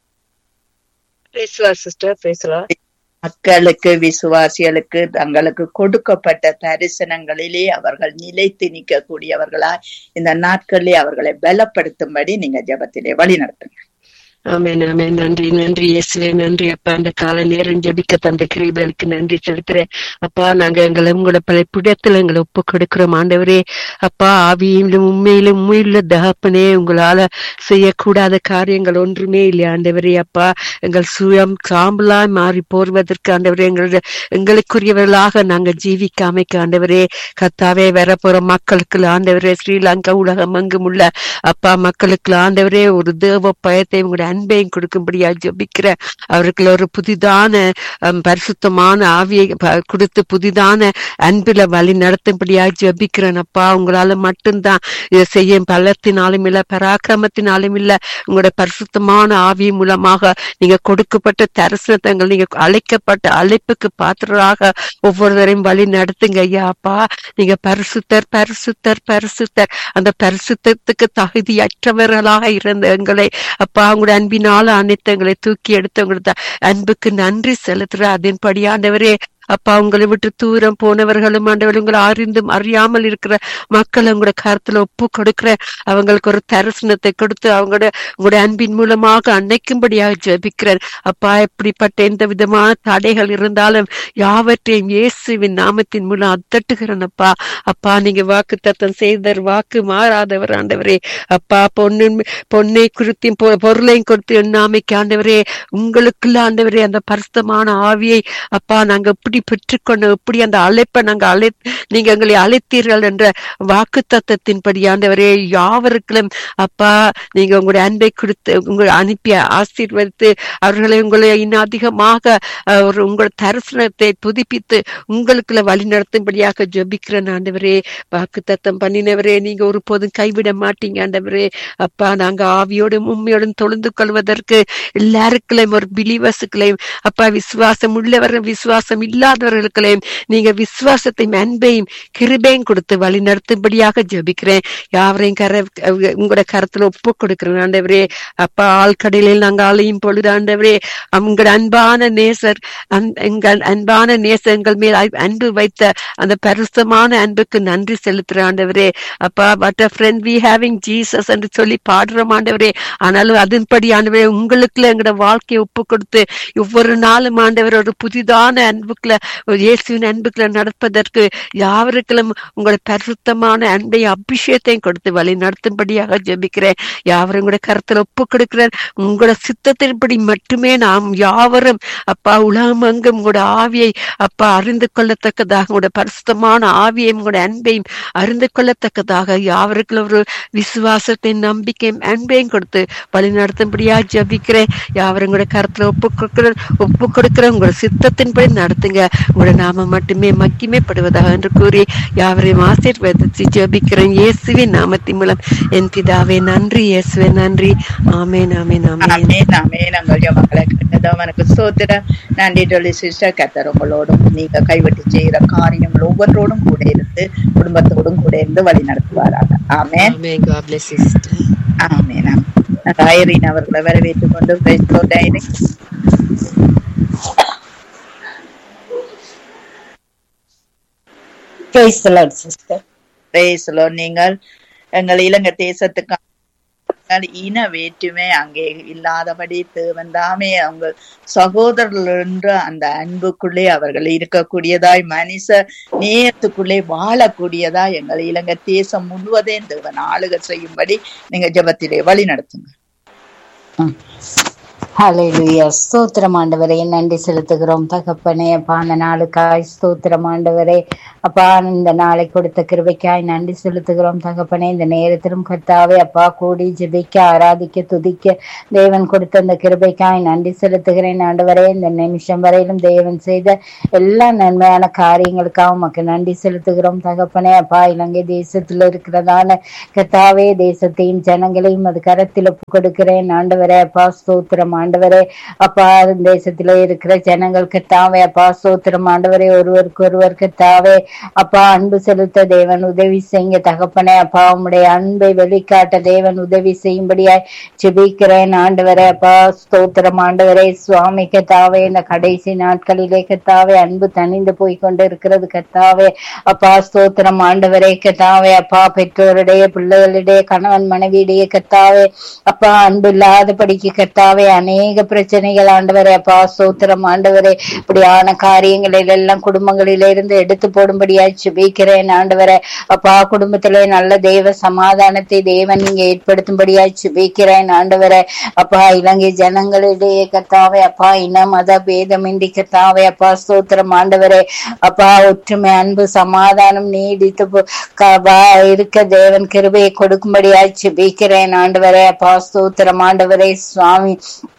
S6: பேசலாம் சிஸ்டர் பேசலாம்
S4: மக்களுக்கு விசுவாசிகளுக்கு தங்களுக்கு கொடுக்கப்பட்ட தரிசனங்களிலே அவர்கள் நிலைத்து நிற்கக்கூடியவர்களாய் இந்த நாட்களிலே அவர்களை பலப்படுத்தும்படி நீங்க ஜெபத்திலே வழி நடத்துங்க
S6: ஆமென் ஆமென் நன்றி நன்றி இயேசுவே நன்றி அப்பா அந்த கால நேரம் ஜெபிக்க தந்த கிருபைகளுக்கு நன்றி செலுத்துறேன் அப்பா நாங்க எங்களை உங்களோட பல பிடத்துல எங்களை ஒப்பு கொடுக்கிறோம் ஆண்டவரே அப்பா ஆவியிலும் உண்மையிலும் உண்மையுள்ள தகப்பனே உங்களால செய்யக்கூடாத காரியங்கள் ஒன்றுமே இல்லை ஆண்டவரே அப்பா எங்கள் சுயம் சாம்பலாய் மாறி போர்வதற்கு ஆண்டவரே எங்களுடைய எங்களுக்குரியவர்களாக நாங்க ஜீவிக்க அமைக்க ஆண்டவரே கத்தாவே வரப்போற மக்களுக்கு ஆண்டவரே ஸ்ரீலங்கா உலகம் எங்கும் உள்ள அப்பா மக்களுக்கு ஆண்டவரே ஒரு தேவ பயத்தை உங்களுடைய அன்பையும் கொடுக்கும்படியா ஜெபிக்கிற அவர்கள் ஒரு புதிதான ஹம், பரிசுத்தமான ஆவியை ப- கொடுத்து புதிதான அன்பில வழி நடத்தும்படியா ஜெபிக்கிறேன் அப்பா உங்களால மட்டும்தான் இதை செய்ய பலத்தினாலும் இல்ல பராக்கிரமத்தினாலும் இல்ல உங்களோட பரிசுத்தமான ஆவி மூலமாக நீங்க கொடுக்கப்பட்ட தரிசனத்தங்கள் நீங்க அழைக்கப்பட்ட அழைப்புக்கு பாத்திரராக ஒவ்வொருவரையும் வழி நடத்துங்க ஐயா அப்பா நீங்க பரிசுத்தர் பரிசுத்தர் பரிசுத்தர் அந்த பரிசுத்தத்துக்கு தகுதியற்றவர்களாக இருந்த எங்களை அப்பா உங்களுடைய அன்பினால அனைத்து எங்களை தூக்கி எடுத்து உங்களோட அன்புக்கு நன்றி செலுத்துற அதன்படியாண்டவரே அப்பா உங்களை விட்டு தூரம் போனவர்களும் ஆண்டவர் உங்களை அறிந்தும் அறியாமல் இருக்கிற மக்களை உங்களோட கருத்துல ஒப்பு கொடுக்கிற அவங்களுக்கு ஒரு தரிசனத்தை கொடுத்து அவங்களோட உங்களுடைய அன்பின் மூலமாக அன்னைக்கும்படியாக ஜெபிக்கிறேன் அப்பா எப்படிப்பட்ட எந்த விதமான தடைகள் இருந்தாலும் யாவற்றையும் இயேசுவின் நாமத்தின் மூலம் அத்தட்டுகிறேன் அப்பா அப்பா நீங்க வாக்கு தத்தம் செய்தர் வாக்கு மாறாதவர் ஆண்டவரே அப்பா பொண்ணு பொன்னை குறித்தும் பொ- பொருளையும் கொடுத்து எண்ணாமைக்கு ஆண்டவரே உங்களுக்குள்ள ஆண்டவரே அந்த பரிசுத்தமான ஆவியை அப்பா நாங்க எப்படி பெற்றுக்கொண்டு எப்படி அந்த அழைப்பை நாங்க அழை நீங்க எங்களை அழைத்தீர்கள் என்ற வாக்கு தத்தத்தின்படி ஆண்டவரே யாவருக்கும் அப்பா நீங்க உங்களுடைய அன்பை கொடுத்து உங்களை அனுப்பி ஆசீர்வதித்து அவர்களை உங்களை இன்னும் அதிகமாக அஹ், ஒரு உங்கள் தரிசனத்தை புதுப்பித்து உங்களுக்குள்ள வழி நடத்தும்படியாக ஜெபிக்கிறேன் ஆண்டவரே வாக்கு தத்தம் பண்ணினவரே நீங்க ஒருபோதும் கைவிட மாட்டீங்க ஆண்டவரே அப்பா நாங்க ஆவியோடும் உண்மையோடும் தொழுந்து கொள்வதற்கு எல்லாருக்குள்ளையும் ஒரு பிலிவர்ஸுக்களையும் அப்பா விசுவாசம் உள்ளவர்கள் விசுவாசம் இல்லாதவர்களுக்களையும் நீங்க விசுவாசத்தையும் அன்பையும் கிருபையும் கொடுத்து வழி நடத்தும்படியாக ஜெபிக்கிறேன் யாவரையும் கர உங்களோட கரத்துல ஒப்பு கொடுக்கிறேன் ஆண்டவரே அப்பா ஆழ்கடலில் நாங்க அலையும் பொழுது ஆண்டவரே உங்களோட அன்பான நேசர் அன்- எங்கள் அன்பான நேசங்கள் மேல் அ- அன்பு வைத்த அந்த பரிசுத்தமான அன்புக்கு நன்றி செலுத்துற ஆண்டவரே அப்பா what a friend we having Jesus என்று சொல்லி பாடுறோம் ஆண்டவரே ஆனாலும் அதன்படி ஆண்டவரே உங்களுக்குள்ள எங்களோட வாழ்க்கையை ஒப்பு கொடுத்து ஒவ்வொரு நாளும் ஆண்டவர் ஒரு புதிதான அன்புக்குள்ள ஒரு இயேசுவின் அன்புக்குள்ள நடப்பதற்கு யாவருக்கும் உங்களோட பரிசுத்தமான அன்பையும் அபிஷேகத்தையும் கொடுத்து வழி நடத்தும்படியாக ஜெபிக்கிறேன் யாவரும் கூட கருத்துல ஒப்பு கொடுக்கிறேன் உங்களோட சித்தத்தின்படி மட்டுமே நாம் யாவரும் அப்பா உலகம் எங்கும் உங்களோட ஆவியை அப்பா அறிந்து கொள்ளத்தக்கதாக உங்களோட பரிசுத்தமான ஆவியையும் உங்களோட அன்பையும் அறிந்து கொள்ளத்தக்கதாக யாவருக்கும் ஒரு விசுவாசத்தையும் நம்பிக்கையும் அன்பையும் கொடுத்து வழி நடத்தும்படியா ஜபிக்கிறேன் யாவரும் கூட கருத்துல ஒப்பு கொடுக்கிறேன் ஒப்பு கொடுக்கிறேன் உங்களோட சித்தத்தின்படி நடத்துங்க உங்களோட நாம மட்டுமே மக்கிமைப்படுவதாக என்று கூறி யாவரையும் ஆசீர்வதித்து ஜபிக்கிறேன் இயேசுவின் நாமத்தின் மூலம் என் பிதாவே நன்றி இயேசுவே நன்றி ஆமேன் ஆமேன் ஆமேன்
S4: ஆமேன் ஆமேன் உங்கள் ஜெபங்களை கேட்டதவனுக்கு ஸ்தோத்திர நன்றி டொலி சிஸ்டர் கத்தர் உங்களோடும் நீங்க கைவிட்டு செய்கிற காரியங்கள் ஒவ்வொன்றோடும் கூட இருந்து குடும்பத்தோடும் கூட இருந்து வழி நடத்துவாராக ஆமேன்
S6: ஆமேன் God bless you sister.
S4: ஆமேன் ஆமேன். ஐரின் அவர்களை வரவேற்றுக் கொண்டு praise the Lord, Irene.
S7: Praise the Lord, sister.
S4: Praise the Lord. நீங்கள் எங்கள் இலங்கை தேசத்துக்கு இருந்தால் இன வேற்றுமை அங்கே இல்லாதபடி தேவன் தாமே அவங்க சகோதரர்கள் என்ற அந்த அன்புக்குள்ளே அவர்கள் இருக்கக்கூடியதாய் மனுஷ நேயத்துக்குள்ளே வாழக்கூடியதாய் எங்கள் இலங்கை தேசம் முழுவதையும் தேவன் ஆளுக செய்யும்படி நீங்க ஜெபத்திலே வழி நடத்துங்க
S7: ஹalleluya ஸ்தோத்திரம் ஆண்டவரே நன்றி செலுத்துகிறோம் தகப்பனே அப்பா அந்த நாளுக்காய் ஸ்தோத்திரம் ஆண்டவரே அப்பா இந்த நாளை கொடுத்த கிருபைக்காய் நன்றி செலுத்துகிறோம் தகப்பனே இந்த நேரத்திலும் கர்த்தாவே அப்பா கூடி ஜெபிக்க ஆராதிக்க துதிக்க தேவன் கொடுத்த அந்த கிருபைக்காய் நன்றி செலுத்துகிறேன் ஆண்டவரே இந்த நிமிஷம் வரையிலும் தேவன் செய்த எல்லா நன்மையான காரியங்களுக்காக உமக்கு நன்றி செலுத்துகிறோம் தகப்பனே அப்பா இலங்கை தேசத்துல இருக்கிறதான கர்த்தாவே தேசத்தையும் ஜனங்களையும் அது கரத்தில் ஒப்பு கொடுக்கிறேன் ஆண்டவரே அப்பா ஸ்தோத்திரம் ஆண்டவரே அப்பா தேசத்திலே இருக்கிற ஜனங்கள் கத்தாவே அப்பா ஸ்தோத்திரம் ஆண்டவரே ஒருவருக்கு ஒருவர் கத்தாவே அப்பா அன்பு செலுத்த தேவன் உதவி செய்யுங்க தகப்பனே அப்பா உம்முடைய அன்பை வெளிக்காட்ட தேவன் உதவி செய்யும்படியாய் ஜெபிக்கிறேன் ஆண்டவரே அப்பா ஸ்தோத்திரம் ஆண்டவரே சுவாமி கத்தாவே இந்த கடைசி நாட்களிலே கத்தாவே அன்பு தணிந்து போய் கொண்டு இருக்கிறது கத்தாவே அப்பா ஸ்தோத்திரம் ஆண்டவரே கத்தாவே அப்பா பெற்றோருடைய பிள்ளைகளிடையே கணவன் மனைவியிடையே கத்தாவே அப்பா அன்பு இல்லாதபடிக்கு கத்தாவே அநேக பிரச்சனைகள் ஆண்டவரே அப்பா ஸ்தோத்திரம் ஆண்டவரே இப்படியான காரியங்களில் எல்லாம் குடும்பங்களில இருந்து எடுத்து போடும்படியாய் சுபிக்கிறேன் ஆண்டவரே அப்பா குடும்பத்திலே நல்ல தேவ சமாதானத்தை தேவன் நீங்க ஏற்படுத்தும்படியாய் சுபிக்கிறேன் ஆண்டவரே அப்பா இலங்கை ஜனங்களிடையே கத்தாவே அப்பா இன மத பேதமின்றி கத்தாவே அப்பா ஸ்தோத்திரம் ஆண்டவரே அப்பா ஒற்றுமை அன்பு சமாதானம் நீடித்து போ- க- வா- இருக்க தேவன் கிருபையை கொடுக்கும்படியாய் சுபிக்கிறேன் ஆண்டவரே அப்பா ஸ்தோத்திரம் ஆண்டவரே சுவாமி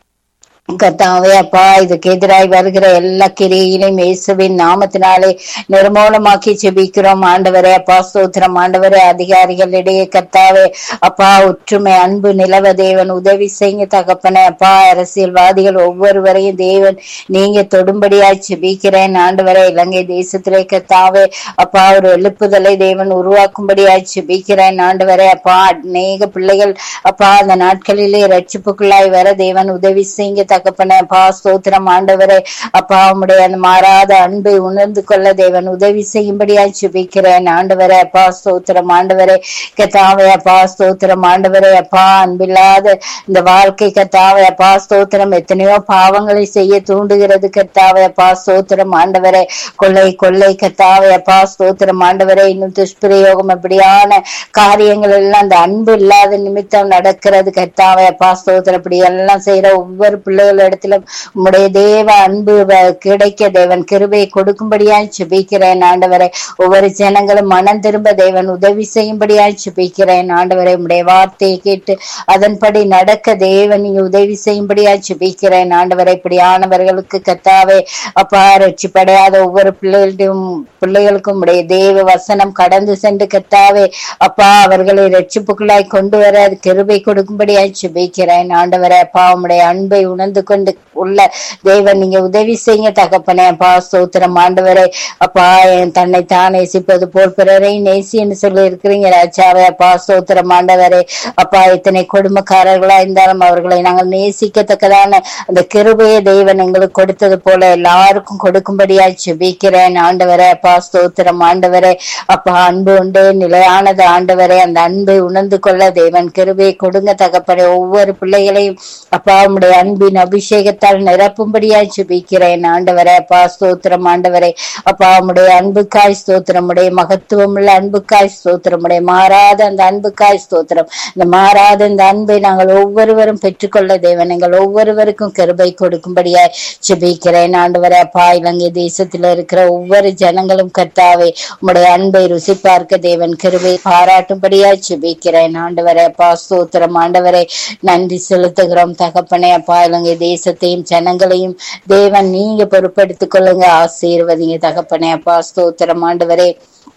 S7: கர்த்தாவே அப்பா இதுக்கு எதிராய் வருகிற எல்லா கிரியிலையும் இயேசுவின் நாமத்தினாலே நிர்மூலமாக்கி செபிக்கிறோம் ஆண்டவரே அப்பா ஸ்தோத்திரம் ஆண்டவரே அதிகாரிகளிடையே கர்த்தாவே அப்பா ஒற்றுமை அன்பு நிலவ தேவன் உதவி செய்யுங்க தகப்பனே அப்பா அரசியல்வாதிகள் ஒவ்வொருவரையும் தேவன் நீங்க தொடும்படியாய் செபிக்கிறேன் ஆண்டவரே இலங்கை தேசத்திலே கர்த்தாவே அப்பா ஒரு எழுப்புதலை தேவன் உருவாக்கும்படியாய் செபிக்கிறேன் ஆண்டவரே அப்பா அநேக பிள்ளைகள் அப்பா அந்த நாட்களிலே ரட்சிப்புக்குள்ளாய் வர தேவன் உதவி செய்யுங்க தகப்பனே அப்பா ஸ்தோத்திரம் ஆண்டவரே அப்பா உம்முடைய அந்த மாறாத அன்பை உணர்ந்து கொள்ள தேவன் உதவி செய்யும்படியாய் சுபிக்கிறேன் ஆண்டவரே அப்பா ஸ்தோத்திரம் ஆண்டவரே கத்தாவே அப்பா ஸ்தோத்திரம் ஆண்டவரே அப்பா அன்பில்லாத இந்த வாழ்க்கை கத்தாவே அப்பா ஸ்தோத்திரம் எத்தனையோ பாவங்களை செய்ய தூண்டுகிறது கத்தாவே அப்பா ஸ்தோத்திரம் ஆண்டவரே கொள்ளை கொள்ளை கத்தாவே அப்பா ஸ்தோத்திரம் ஆண்டவரே இன்னும் துஷ்பிரயோகம் அப்படியான காரியங்கள் எல்லாம் அந்த அன்பு இல்லாத நிமித்தம் நடக்கிறது கத்தாவே அப்பா ஸ்தோத்திரம் இப்படி எல்லாம் செய்யற ஒவ்வொரு பிள்ளைகளிடத்திலும் உம்முடைய தேவ அன்பு வ- கிடைக்க தேவன் கிருபையை கொடுக்கும்படியாய் சுபிக்கிறேன் ஆண்டவரே ஒவ்வொரு ஜனங்களும் மனம் திரும்ப தேவன் உதவி செய்யும்படியாய் சுபிக்கிறேன் ஆண்டவரே உம்முடைய வார்த்தையை கேட்டு அதன்படி நடக்க தேவன் நீங்க உதவி செய்யும்படியாய் சுபிக்கிறேன் ஆண்டவரே இப்படியானவர்களுக்கு கத்தாவே அப்பா ரட்சிப்படையாத ஒவ்வொரு பிள்ளைகளும் பிள்ளைகளுக்கும் உடைய தேவ வசனம் கடந்து சென்று கத்தாவே அப்பா அவர்களை ரட்சிப்புக்குள்ளாய் கொண்டு வர அது கிருபை கொடுக்கும்படியாய் சுபிக்கிறேன் ஆண்டவரே அப்பா உம்முடைய அன்பை உணர்ந்து கொண்டு உள்ள தேவன் நீங்க உதவி செய்யுங்க தகப்பனே அப்பா ஸ்தோத்திரம் ஆண்டவரே அப்பா என் தன்னை தான் நேசிப்பது போல் பிறரை நேசின்னு சொல்லி இருக்கிறீங்க ராஜாவே அப்பா ஸ்தோத்திரம் ஆண்டவரே அப்பா இத்தனை கொடுமைக்காரர்களா இருந்தாலும் அவர்களை நாங்கள் நேசிக்கத்தக்கதான அந்த கிருபையை தேவன் எங்களுக்கு கொடுத்தது போல எல்லாருக்கும் கொடுக்கும்படியாய் சுபிக்கிறேன் ஆண்டவரே அப்பா ஸ்தோத்திரம் ஆண்டவரே அப்பா அன்பு உண்டு நிலையானது ஆண்டவரே அந்த அன்பை உணர்ந்து கொள்ள தேவன் கிருபையை கொடுங்க தகப்பனே ஒவ்வொரு பிள்ளைகளையும் அப்பா உம்முடைய அன்பின் அபிஷேகத்தால் நிரப்பும்படியாய் சுபிக்கிறேன் ஆண்டவரே அப்பா ஸ்தோத்திரம் ஆண்டவரே அப்பா உம்முடைய அன்புக்காய் ஸ்தோத்திரம் உடைய மகத்துவம் உள்ள அன்புக்காய் ஸ்தோத்திரம் உடைய மாறாத அந்த அன்புக்காய் ஸ்தோத்திரம் இந்த மாறாத இந்த அன்பை நாங்கள் ஒவ்வொருவரும் பெற்றுக்கொள்ள தேவன் எங்கள் ஒவ்வொருவருக்கும் கிருபை கொடுக்கும்படியாய் சுபிக்கிறேன் ஆண்டவரே அப்பா இலங்கை தேசத்தில் இருக்கிற ஒவ்வொரு ஜனங்களும் கர்த்தாவே உம்முடைய அன்பை ருசி பார்க்க தேவன் கிருபை பாராட்டும்படியாய் சுபிக்கிறேன் ஆண்டவரே அப்பா ஸ்தோத்திரம் ஆண்டவரே நன்றி செலுத்துகிறோம் தகப்பனே அப்பா இலங்கை தேசத்தையும் ஜனங்களையும் தேவன் நீங்க பொறுப்படுத்திக் கொள்ளுங்க ஆசீர்வதிங்க தகப்பனே அப்பா ஸ்தோத்திரம் ஆண்டவரே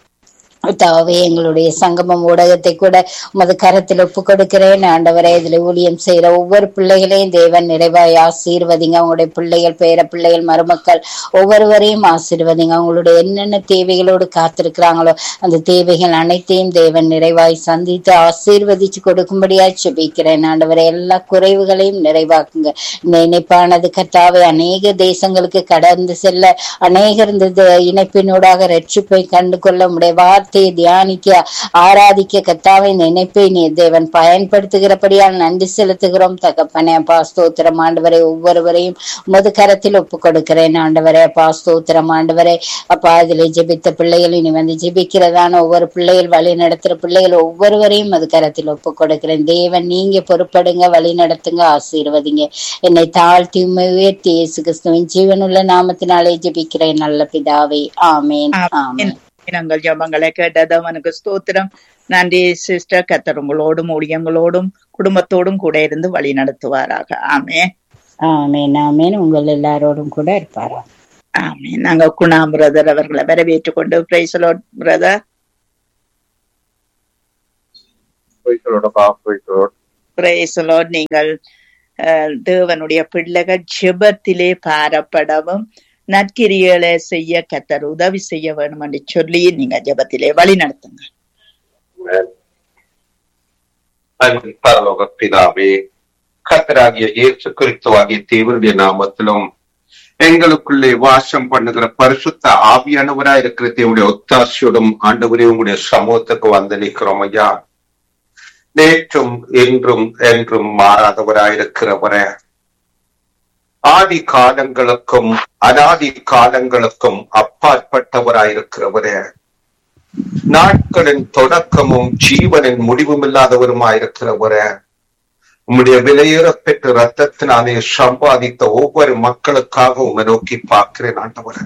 S7: தாவே எங்களுடைய சங்கமம் ஊடகத்தை கூட உமது கரத்தில் ஒப்பு கொடுக்கிறேன் ஆண்டவரே இதுல ஊழியம் செய்யற ஒவ்வொரு பிள்ளைகளையும் தேவன் நிறைவாய் ஆசீர்வதிங்க அவங்களுடைய பிள்ளைகள் பேர பிள்ளைகள் மருமக்கள் ஒவ்வொருவரையும் ஆசீர்வதிங்க அவங்களுடைய என்னென்ன தேவைகளோடு காத்திருக்கிறாங்களோ அந்த தேவைகள் அனைத்தையும் தேவன் நிறைவாய் சந்தித்து ஆசீர்வதிச்சு கொடுக்கும்படியா செபிக்கிறேன் ஆண்டவரே எல்லா குறைவுகளையும் நிறைவாக்குங்க இந்த இணைப்பானது கத்தாவே அநேக தேசங்களுக்கு கடந்து செல்ல அநேகர் இந்த த- இணைப்பினூடாக ரட்சிப்பை கண்டு கொள்ள உடைய வார்த்தை வார்த்தையை தியானிக்க ஆராதிக்க கத்தாவை இந்த இணைப்பை நீ தேவன் பயன்படுத்துகிறபடியால் நன்றி செலுத்துகிறோம் தகப்பனே அப்பா ஸ்தோத்திரம் ஆண்டவரை ஒவ்வொருவரையும் உமது கரத்தில் ஒப்பு கொடுக்கிறேன் ஆண்டவரே அப்பா ஸ்தோத்திரம் ஆண்டவரே அப்பா இதுல ஜெபித்த பிள்ளைகள் இனி வந்து ஜெபிக்கிறதான ஒவ்வொரு பிள்ளைகள் வழி நடத்துற பிள்ளைகள் ஒவ்வொருவரையும் அது கரத்தில் ஒப்பு கொடுக்கிறேன் தேவன் நீங்க பொறுப்படுங்க வழி நடத்துங்க ஆசீர்வதிங்க என்னை தாழ்த்தி உம்மை உயர்த்தி இயேசு கிறிஸ்துவின் ஜீவனுள்ள நாமத்தினாலே ஜெபிக்கிறேன் நல்ல பிதாவே ஆமேன் ஆமேன்
S4: நாங்கள் ஜபங்களை கேட்டதவனுக்கு ஸ்தோத்திரம் நன்றி சிஸ்டர் கத்தர் உங்களோடும் ஊழியங்களோடும் குடும்பத்தோடும் கூட இருந்து வழி நடத்துவாராக ஆமே
S7: ஆமேன் ஆமேன் உங்கள் எல்லாரோடும் கூட இருப்பாரா
S4: ஆமே நாங்க குணா பிரதர் அவர்களை வரவேற்றுக் கொண்டு பிரைசலோ பிரதர் பிரைசலோ நீங்கள் அஹ், தேவனுடைய பிள்ளைகள் ஜெபத்திலே பாரப்படவும் நற்கிரிகளை செய்ய கத்தர் உதவி செய்ய வேணும் என்று சொல்லி நீங்க ஜெபத்திலே வழி நடத்துங்க
S8: அன்பின் பரலோக பிதாவே கத்தராகிய இயேசு கிறிஸ்துவாகிய தேவனுடைய நாமத்திலும் எங்களுக்குள்ளே வாசம் பண்ணுகிற பரிசுத்த ஆவியானவரா இருக்கிற தேவனுடைய ஒத்தாசியோடும் ஆண்டவரே உங்களுடைய சமூகத்துக்கு வந்து நிற்கிறோம் ஐயா நேற்றும் இன்றும் என்றும் மாறாதவராயிருக்கிறவரே ஆதி காலங்களுக்கும் அனாதி காலங்களுக்கும் அப்பாற்பட்டவராயிருக்கிறவரே நாட்களின் தொடக்கமும் ஜீவனின் முடிவும் இல்லாதவருமாயிருக்கிறவரே உம்முடைய விலையேற பெற்ற ரத்தத்தினாலே சம்பாதித்த ஒவ்வொரு மக்களுக்காக உம்மை நோக்கி பார்க்கிறேன் ஆண்டவரே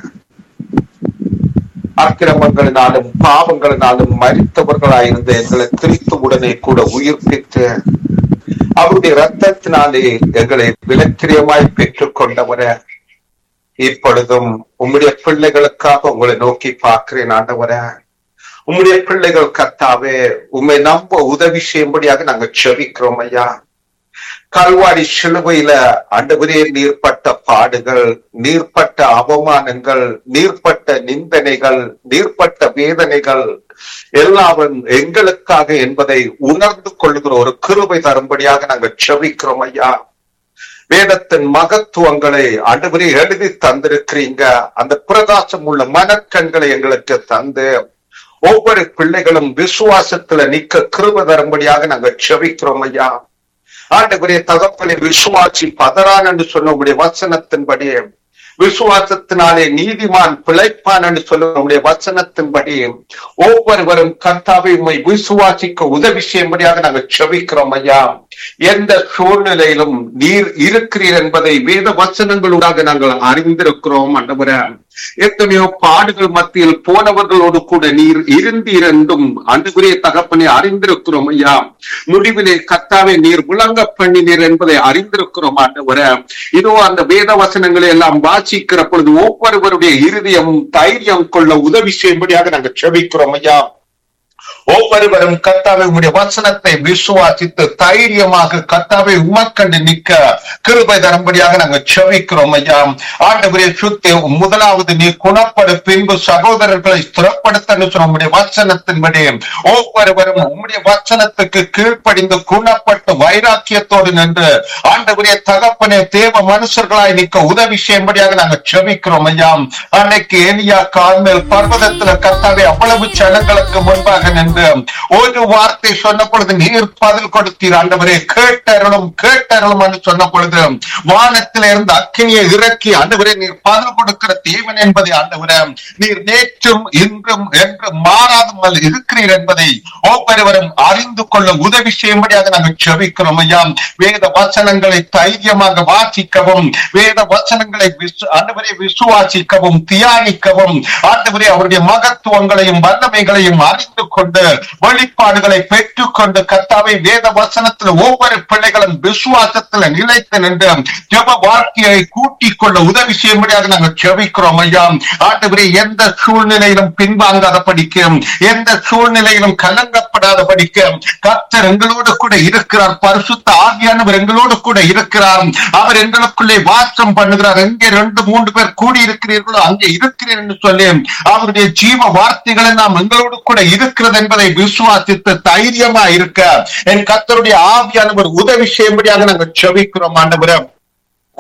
S8: அக்கிரமங்களினாலும் பாவங்களினாலும் மறித்தவர்களாயிருந்த எங்களை கிறிஸ்து உடனே கூட உயிர்ப்பித்து அவருடைய ரத்தத்தினாலே எங்களை விலக்கிரியமாய் பெற்றுக் கொண்டவரே இப்பொழுதும் உம்முடைய பிள்ளைகளுக்காக உங்களை நோக்கி பார்க்கிறேன் ஆண்டவரே உம்முடைய பிள்ளைகள் கத்தாவே உம்மை நம்ப உதவி செய்யும்படியாக நாங்க செவிக்கிறோம் ஐயா கல்வாரி சிலுவையில ஆண்டவரே நீர்ப்பட்ட பாடுகள் நீர்ப்பட்ட அவமானங்கள் நீர்ப்பட்ட நிந்தனைகள் நீர்ப்பட்ட வேதனைகள் எல்லாவும் எங்களுக்காக என்பதை உணர்ந்து கொள்ளுகிற ஒரு கிருபை தரும்படியாக நாங்கள் செவிக்கிறோம் ஐயா வேதத்தின் மகத்துவங்களை ஆண்டவரே எழுதி தந்திருக்கிறீங்க அந்த பிரகாசம் உள்ள மனக்கண்களை எங்களுக்கு தந்து ஒவ்வொரு பிள்ளைகளும் விசுவாசத்துல நிக்க கிருப தரும்படியாக நாங்கள் செவிக்கிறோம் ஐயா ஆண்டவரே தகப்பனை விசுவாசி பதறான் என்று சொன்ன உடைய வசனத்தின்படி விசுவாசத்தினாலே நீதிமான் பிழைப்பான் என்று சொல்ல உடைய வசனத்தின்படி ஒவ்வொருவரும் கர்த்தாவை உம்மை விசுவாசிக்க உதவி செய்யும்படியாக நாங்கள் செவிக்கிறோம் ஐயா எந்த சூழ்நிலையிலும் நீர் இருக்கிறீர் என்பதை வேத வசனங்களூடாக நாங்கள் அறிந்திருக்கிறோம் ஆண்டவரே எத்தனையோ பாடுகள் மத்தியில் போனவர்களோடு கூட நீர் இருந்தீர் என்றும் அன்றுகுரிய தகப்பனை அறிந்திருக்கிறோம் ஐயா முடிவிலே கத்தாவே நீர் விளங்க பண்ணினீர் என்பதை அறிந்திருக்கிறோம் ஆண்டவரே இதோ அந்த வேத வசனங்களை எல்லாம் வாசிக்கிற பொழுது ஒவ்வொருவருடைய இருதயம் தைரியம் கொள்ள உதவி செய்யும்படியாக நாங்கள் செபிக்கிறோம் ஐயா ஒவ்வொருவரும் கத்தாவை உம்முடைய வசனத்தை விசுவாசித்து தைரியமாக கத்தாவை உமக்கண்டு நிக்க கிருபை தரும்படியாக நாங்கள் செவிக்கிறோம் ஐயா ஆண்டவரே சுத்தி முதலாவது நீ குணப்படு பின்பு சகோதரர்களை ஸ்திரப்படுத்த சொன்ன உம்முடைய வசனத்தின்படி ஒவ்வொருவரும் உம்முடைய வசனத்துக்கு கீழ்ப்படிந்து குணப்பட்டு வைராக்கியத்தோடு நின்று ஆண்டவரே தகப்பனே தேவ மனுஷர்களாய் நிற்க உதவி செய்யும்படியாக நாங்கள் செவிக்கிறோம் ஐயா அன்னைக்கு ஏலியா கால்மேல் பர்வதத்துல கத்தாவே அவ்வளவு ஜனங்களுக்கு முன்பாக நின்று ஒரு வார்த்தை சொன்ன பொழுது நீர் பதில் கொடுத்தீர் ஆண்டவரே கேட்டருளும் கேட்டருளும் என்று சொன்ன பொழுது வானத்தில இருந்து அக்கினியை இறக்கி ஆண்டவரே நீர் பதில் கொடுக்கிற தேவன் என்பதை ஆண்டவரே நீர் நேற்றும் இன்றும் என்று மாறாமல் இருக்கிறீர் என்பதை ஒவ்வொருவரும் அறிந்து கொள்ள உதவி செய்யும்படியாக நாங்கள் செபிக்கிறோம் ஐயா வேத வசனங்களை தைரியமாக வாசிக்கவும் வேத வசனங்களை விசு ஆண்டவரை விசுவாசிக்கவும் தியானிக்கவும் ஆண்டவரே அவருடைய மகத்துவங்களையும் வல்லமைகளையும் அறிந்து கொண்டு வெளிப்பாடுகளை பெற்றுக்கொண்டு கத்தாவை வேத வசனத்தில் ஒவ்வொரு பிள்ளைகளும் விசுவாசத்துல நிலைத்து நின்று ஜெப வாழ்க்கையை கூட்டிக் கொள்ள உதவி செய்யும்படியாக நாங்கள் செபிக்கிறோம் ஐயா ஆண்டவரே எந்த சூழ்நிலையிலும் பின்வாங்காத படிக்க எந்த சூழ்நிலையிலும் கலங்கப்படாத படிக்க கர்த்தர் எங்களோடு கூட இருக்கிறார் பரிசுத்த ஆவியானவர் எங்களோடு கூட இருக்கிறார் அவர் எங்களுக்குள்ளே வாசம் பண்ணுகிறார் எங்கே ரெண்டு மூன்று பேர் கூடி இருக்கிறீர்களோ அங்கே இருக்கிறேன் என்று சொல்லி அவருடைய ஜீவ வார்த்தைகளை நாம் எங்களோடு கூட இருக்கிறது என்பதை விசுவாசித்து தைரியமா இருக்க என் கர்த்தருடைய ஆவியானவர் உதவி செய்யும்படியாக நாங்கள் செபிக்கிறோம் ஆண்டவரே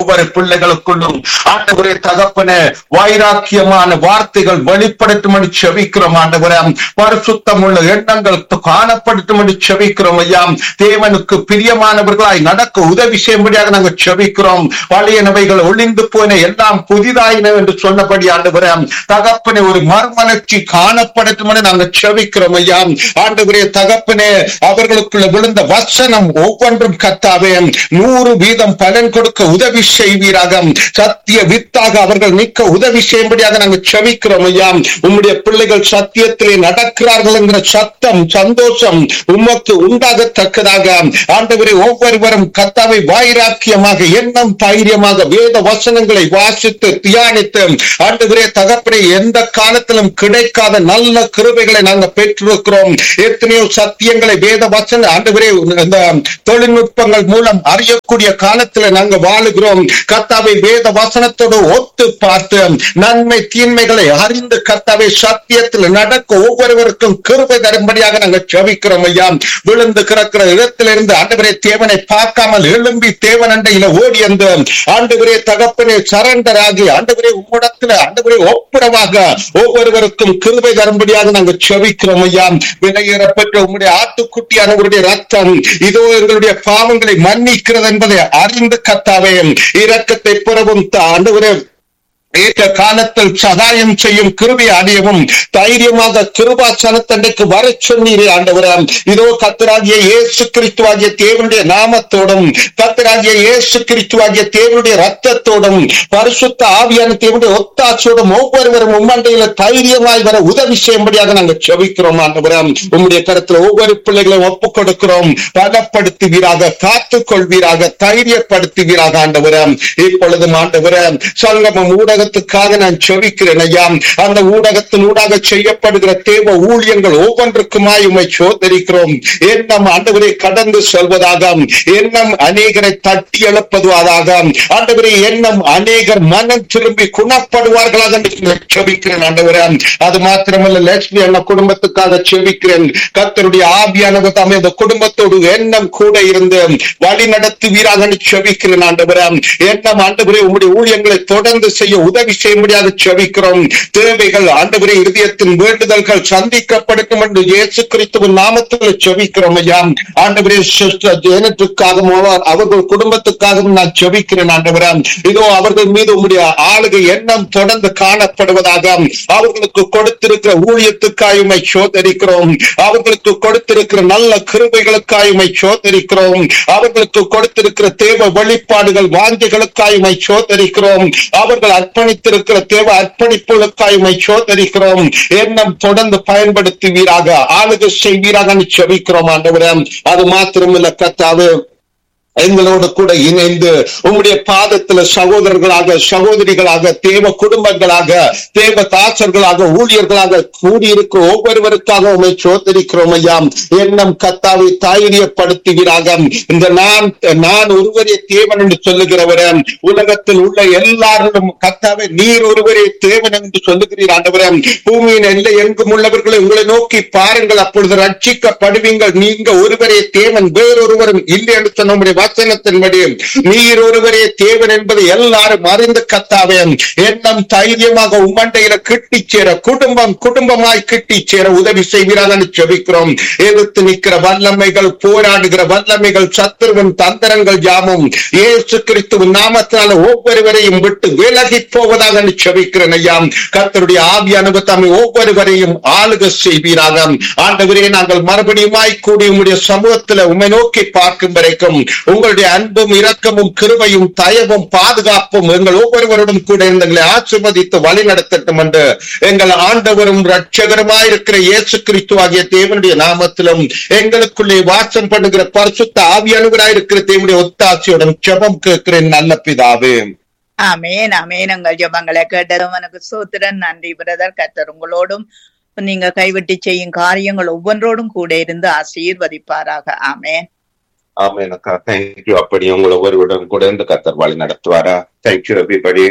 S8: ஒவ்வொரு பிள்ளைகளுக்குள்ளும் ஆண்டவரே தகப்பனே வைராக்கியமான வார்த்தைகள் வெளிப்படுத்தும் என்று செபிக்கிறோம் ஆண்டவரே பரிசுத்தம் உள்ள எண்ணங்கள் காணப்படுத்தும் என்று செபிக்கிறோம் ஐயா தேவனுக்கு பிரியமானவர்களாய் நடக்க உதவி செய்யும்படியாக நாங்கள் செபிக்கிறோம் பழையனவைகள் ஒளிந்து போன எல்லாம் புதிதாயின என்று சொன்னபடி ஆண்டவரே தகப்பனே ஒரு மறுமலர்ச்சி காணப்படுத்தும் என்று நாங்கள் செபிக்கிறோம் ஐயா ஆண்டவரே தகப்பனே அவர்களுக்குள்ள விழுந்த வசனம் ஒவ்வொன்றும் கத்தாவே நூறு வீதம் பலன் கொடுக்க உதவி செய்வீராக சத்திய வித்தாக அவர்கள் நிற்க உதவி செய்யும்படியாக நாங்கள் செபிக்கிறோம் ஐயா உம்முடைய பிள்ளைகள் சத்தியத்திலே நடக்கிறார்கள் என்கிற சத்தம் சந்தோஷம் உமக்கு உண்டாகத்தக்கதாக ஆண்டவரை ஒவ்வொருவரும் கத்தாவை வைராக்கியமாக எண்ணம் தைரியமாக வேத வசனங்களை வாசித்து தியானித்து ஆண்டவரே தகப்பனை எந்த காலத்திலும் கிடைக்காத நல்ல கிருபைகளை நாங்கள் பெற்றிருக்கிறோம் எத்தனையோ சத்தியங்களை வேத வசன ஆண்டவரே இந்த தொழில்நுட்பங்கள் மூலம் அறியக்கூடிய காலத்துல நாங்க வாழுகிறோம் கத்தாவை வேத வசனத்தோடு ஒத்து பார்த்து நன்மை தீன்மைகளை அறிந்து கத்தாவை சத்தியத்தில் நடக்க ஒவ்வொருவருக்கும் கிருபை தரும்படியாக நாங்கள் செவிக்கிறோம் ஐயா விழுந்து கிடக்கிற இடத்திலிருந்து ஆண்டவரே தேவனை பார்க்காமல் எழும்பி தேவன் அண்டையில ஓடி அந்த ஆண்டவரே தகப்பனே சரண்டர் ஆகி ஆண்டவரே உம்மிடத்துல ஆண்டவரே ஒப்புரவாக ஒவ்வொருவருக்கும் கிருபை தரும்படியாக நாங்கள் செவிக்கிறோம் ஐயா விலையேறப்பட்ட உம்முடைய ஆட்டுக்குட்டியானவருடைய ரத்தம் இதோ எங்களுடைய பாவங்களை மன்னிக்கிறது என்பதை அறிந்து கத்தாவே இரக்கத்தை பெறவும் ஆண்டவரே ஏற்ற காலத்தில் சகாயம் செய்யும் கிருபை அடையவும் தைரியமாக கிருபாசனத்தண்டைக்கு வர சொன்னீரே ஆண்டவரே இதோ கத்தராகிய இயேசு கிறிஸ்துவாகிய தேவனுடைய நாமத்தோடும் கத்தராகிய இயேசு கிறிஸ்துவாகிய தேவனுடைய ரத்தத்தோடும் பரிசுத்த ஆவியான தேவனுடைய ஒத்தாசோடும் ஒவ்வொருவரும் உம்மண்டையில தைரியமாய் வர உதவி செய்யும்படியாக நாங்கள் செபிக்கிறோம் ஆண்டவரே உம்முடைய கருத்துல ஒவ்வொரு பிள்ளைகளையும் ஒப்புக் கொடுக்கிறோம் பலப்படுத்துவீராக காத்துக் கொள்வீராக தைரியப்படுத்துவீராக ஆண்டவரே இப்பொழுதும் ஆண்டவரே சங்கமம் ஊடக ஊடகத்துக்காக நான் செவிக்கிறேன் ஐயா அந்த ஊடகத்தின் ஊடாக செய்யப்படுகிற தேவ ஊழியங்கள் ஒவ்வொன்றுக்குமாய் உண்மை சோதரிக்கிறோம் எண்ணம் ஆண்டவரை கடந்து செல்வதாக எண்ணம் அநேகரை தட்டி எழுப்பதுவதாக ஆண்டவரை எண்ணம் அநேகர் மனம் திரும்பி குணப்படுவார்களாக செபிக்கிறேன் ஆண்டவரே அது மாத்திரமல்ல லட்சுமி அண்ணா குடும்பத்துக்காக செபிக்கிறேன் கத்தருடைய ஆவியானவர் தாமே அந்த குடும்பத்தோடு எண்ணம் கூட இருந்து வழி நடத்துவீராக செபிக்கிறேன் ஆண்டவரே எண்ணம் ஆண்டவரே உங்களுடைய ஊழியங்களை தொடர்ந்து செய்ய உதவி செய்யும்படியாக செபிக்கிறோம் தேவைகள் ஆண்டவரே இருதயத்தின் வேண்டுதல்கள் சந்திக்கப்படட்டும் என்று இயேசு கிறிஸ்துவின் நாமத்தில் செபிக்கிறோம் ஐயா ஆண்டவரே சிஸ்டர் ஜெயனத்துக்காகவும் அவர்கள் குடும்பத்துக்காகவும் நான் செபிக்கிறேன் ஆண்டவரே இதோ அவர்கள் மீது உங்களுடைய ஆளுகை எண்ணம் தொடர்ந்து காணப்படுவதாக அவர்களுக்கு கொடுத்திருக்கிற ஊழியத்துக்காயுமை சோதரிக்கிறோம் அவர்களுக்கு கொடுத்திருக்கிற நல்ல கிருபைகளுக்காயுமை சோதரிக்கிறோம் அவர்களுக்கு கொடுத்திருக்கிற தேவ வெளிப்பாடுகள் வாஞ்சைகளுக்காயுமை சோதரிக்கிறோம் அவர்கள் அர்ப்பணித்திருக்கிற தேவ அர்ப்பணிப்புகளுக்காயுமை சோதரிக்கிறோம் எண்ணம் தொடர்ந்து பயன்படுத்துவீராக ஆளுகை செய்வீராக செபிக்கிறோம் ஆண்டவரே அது மாத்திரமில்ல கத்தாவே எங்களோடு கூட இணைந்து உங்களுடைய பாதத்துல சகோதரர்களாக சகோதரிகளாக தேவ குடும்பங்களாக தேவ தாசர்களாக ஊழியர்களாக கூடியிருக்க ஒவ்வொருவருக்காக உண்மை சோதரிக்கிறோம் ஐயா எண்ணம் கத்தாவை தைரியப்படுத்துகிறாக இந்த நான் நான் ஒருவரே தேவன் என்று சொல்லுகிறவர உலகத்தில் உள்ள எல்லாரும் கத்தாவை நீர் ஒருவரே தேவன் என்று சொல்லுகிறீர் ஆண்டவரே பூமியின் எல்லை எங்கும் உள்ளவர்களை உங்களை நோக்கி பாருங்கள் அப்பொழுது ரட்சிக்கப்படுவீங்கள் நீங்க ஒருவரே தேவன் வேறொருவரும் இல்லை என்று சொன்ன வசனத்தின்படி நீர் ஒருவரே தேவன் என்பதை எல்லாரும் அறிந்து கத்தாவே எண்ணம் தைரியமாக உம்மண்டையில கிட்டி சேர குடும்பம் குடும்பமாய் கிட்டி சேர உதவி செய்வீராக செபிக்கிறோம் எதிர்த்து நிற்கிற வல்லமைகள் போராடுகிற வல்லமைகள் சத்துருவின் தந்திரங்கள் யாமும் ஏசு கிறிஸ்துவின் நாமத்தினால ஒவ்வொருவரையும் விட்டு விலகி போவதாக செபிக்கிறேன் ஐயா கர்த்தருடைய ஆவியானவர் தம்மை ஒவ்வொருவரையும் ஆளுக செய்வீராக ஆண்டவரே நாங்கள் மறுபடியுமாய் கூடி உங்களுடைய சமூகத்துல உண்மை நோக்கி பார்க்கும் வரைக்கும் உங்களுடைய அன்பும் இரக்கமும் கிருபையும் தயவும் பாதுகாப்பும் எங்கள் ஒவ்வொருவருடன் கூட எங்களை ஆசிர்வதித்து வழி நடத்தட்டும் என்று எங்கள் ஆண்டவரும் ரட்சகருமாயிருக்கிற இயேசு கிறிஸ்து ஆகிய தேவனுடைய நாமத்திலும் எங்களுக்குள்ளே வாசம் பண்ணுகிற பரிசுத்த ஆவியானவராயிருக்கிற தேவனுடைய ஒத்தாட்சியுடன் ஜெபம் கேட்கிறேன் நல்ல பிதாவே
S4: ஆமேன் ஆமேன் உங்கள் ஜெபங்களை கேட்டதும் எனக்கு சோத்திரன் நன்றி பிரதர் கத்தர் உங்களோடும் நீங்க கைவிட்டு செய்யும் காரியங்கள் ஒவ்வொன்றோடும் கூட இருந்து ஆசீர்வதிப்பாராக ஆமேன்
S8: ஆமேன் அக்கா தேங்க்யூ அப்படி உங்களை ஒருவருடன் கூட இருந்து கத்தர் வழி நடத்துவாரா தேங்க்யூ எவ்ரிபடி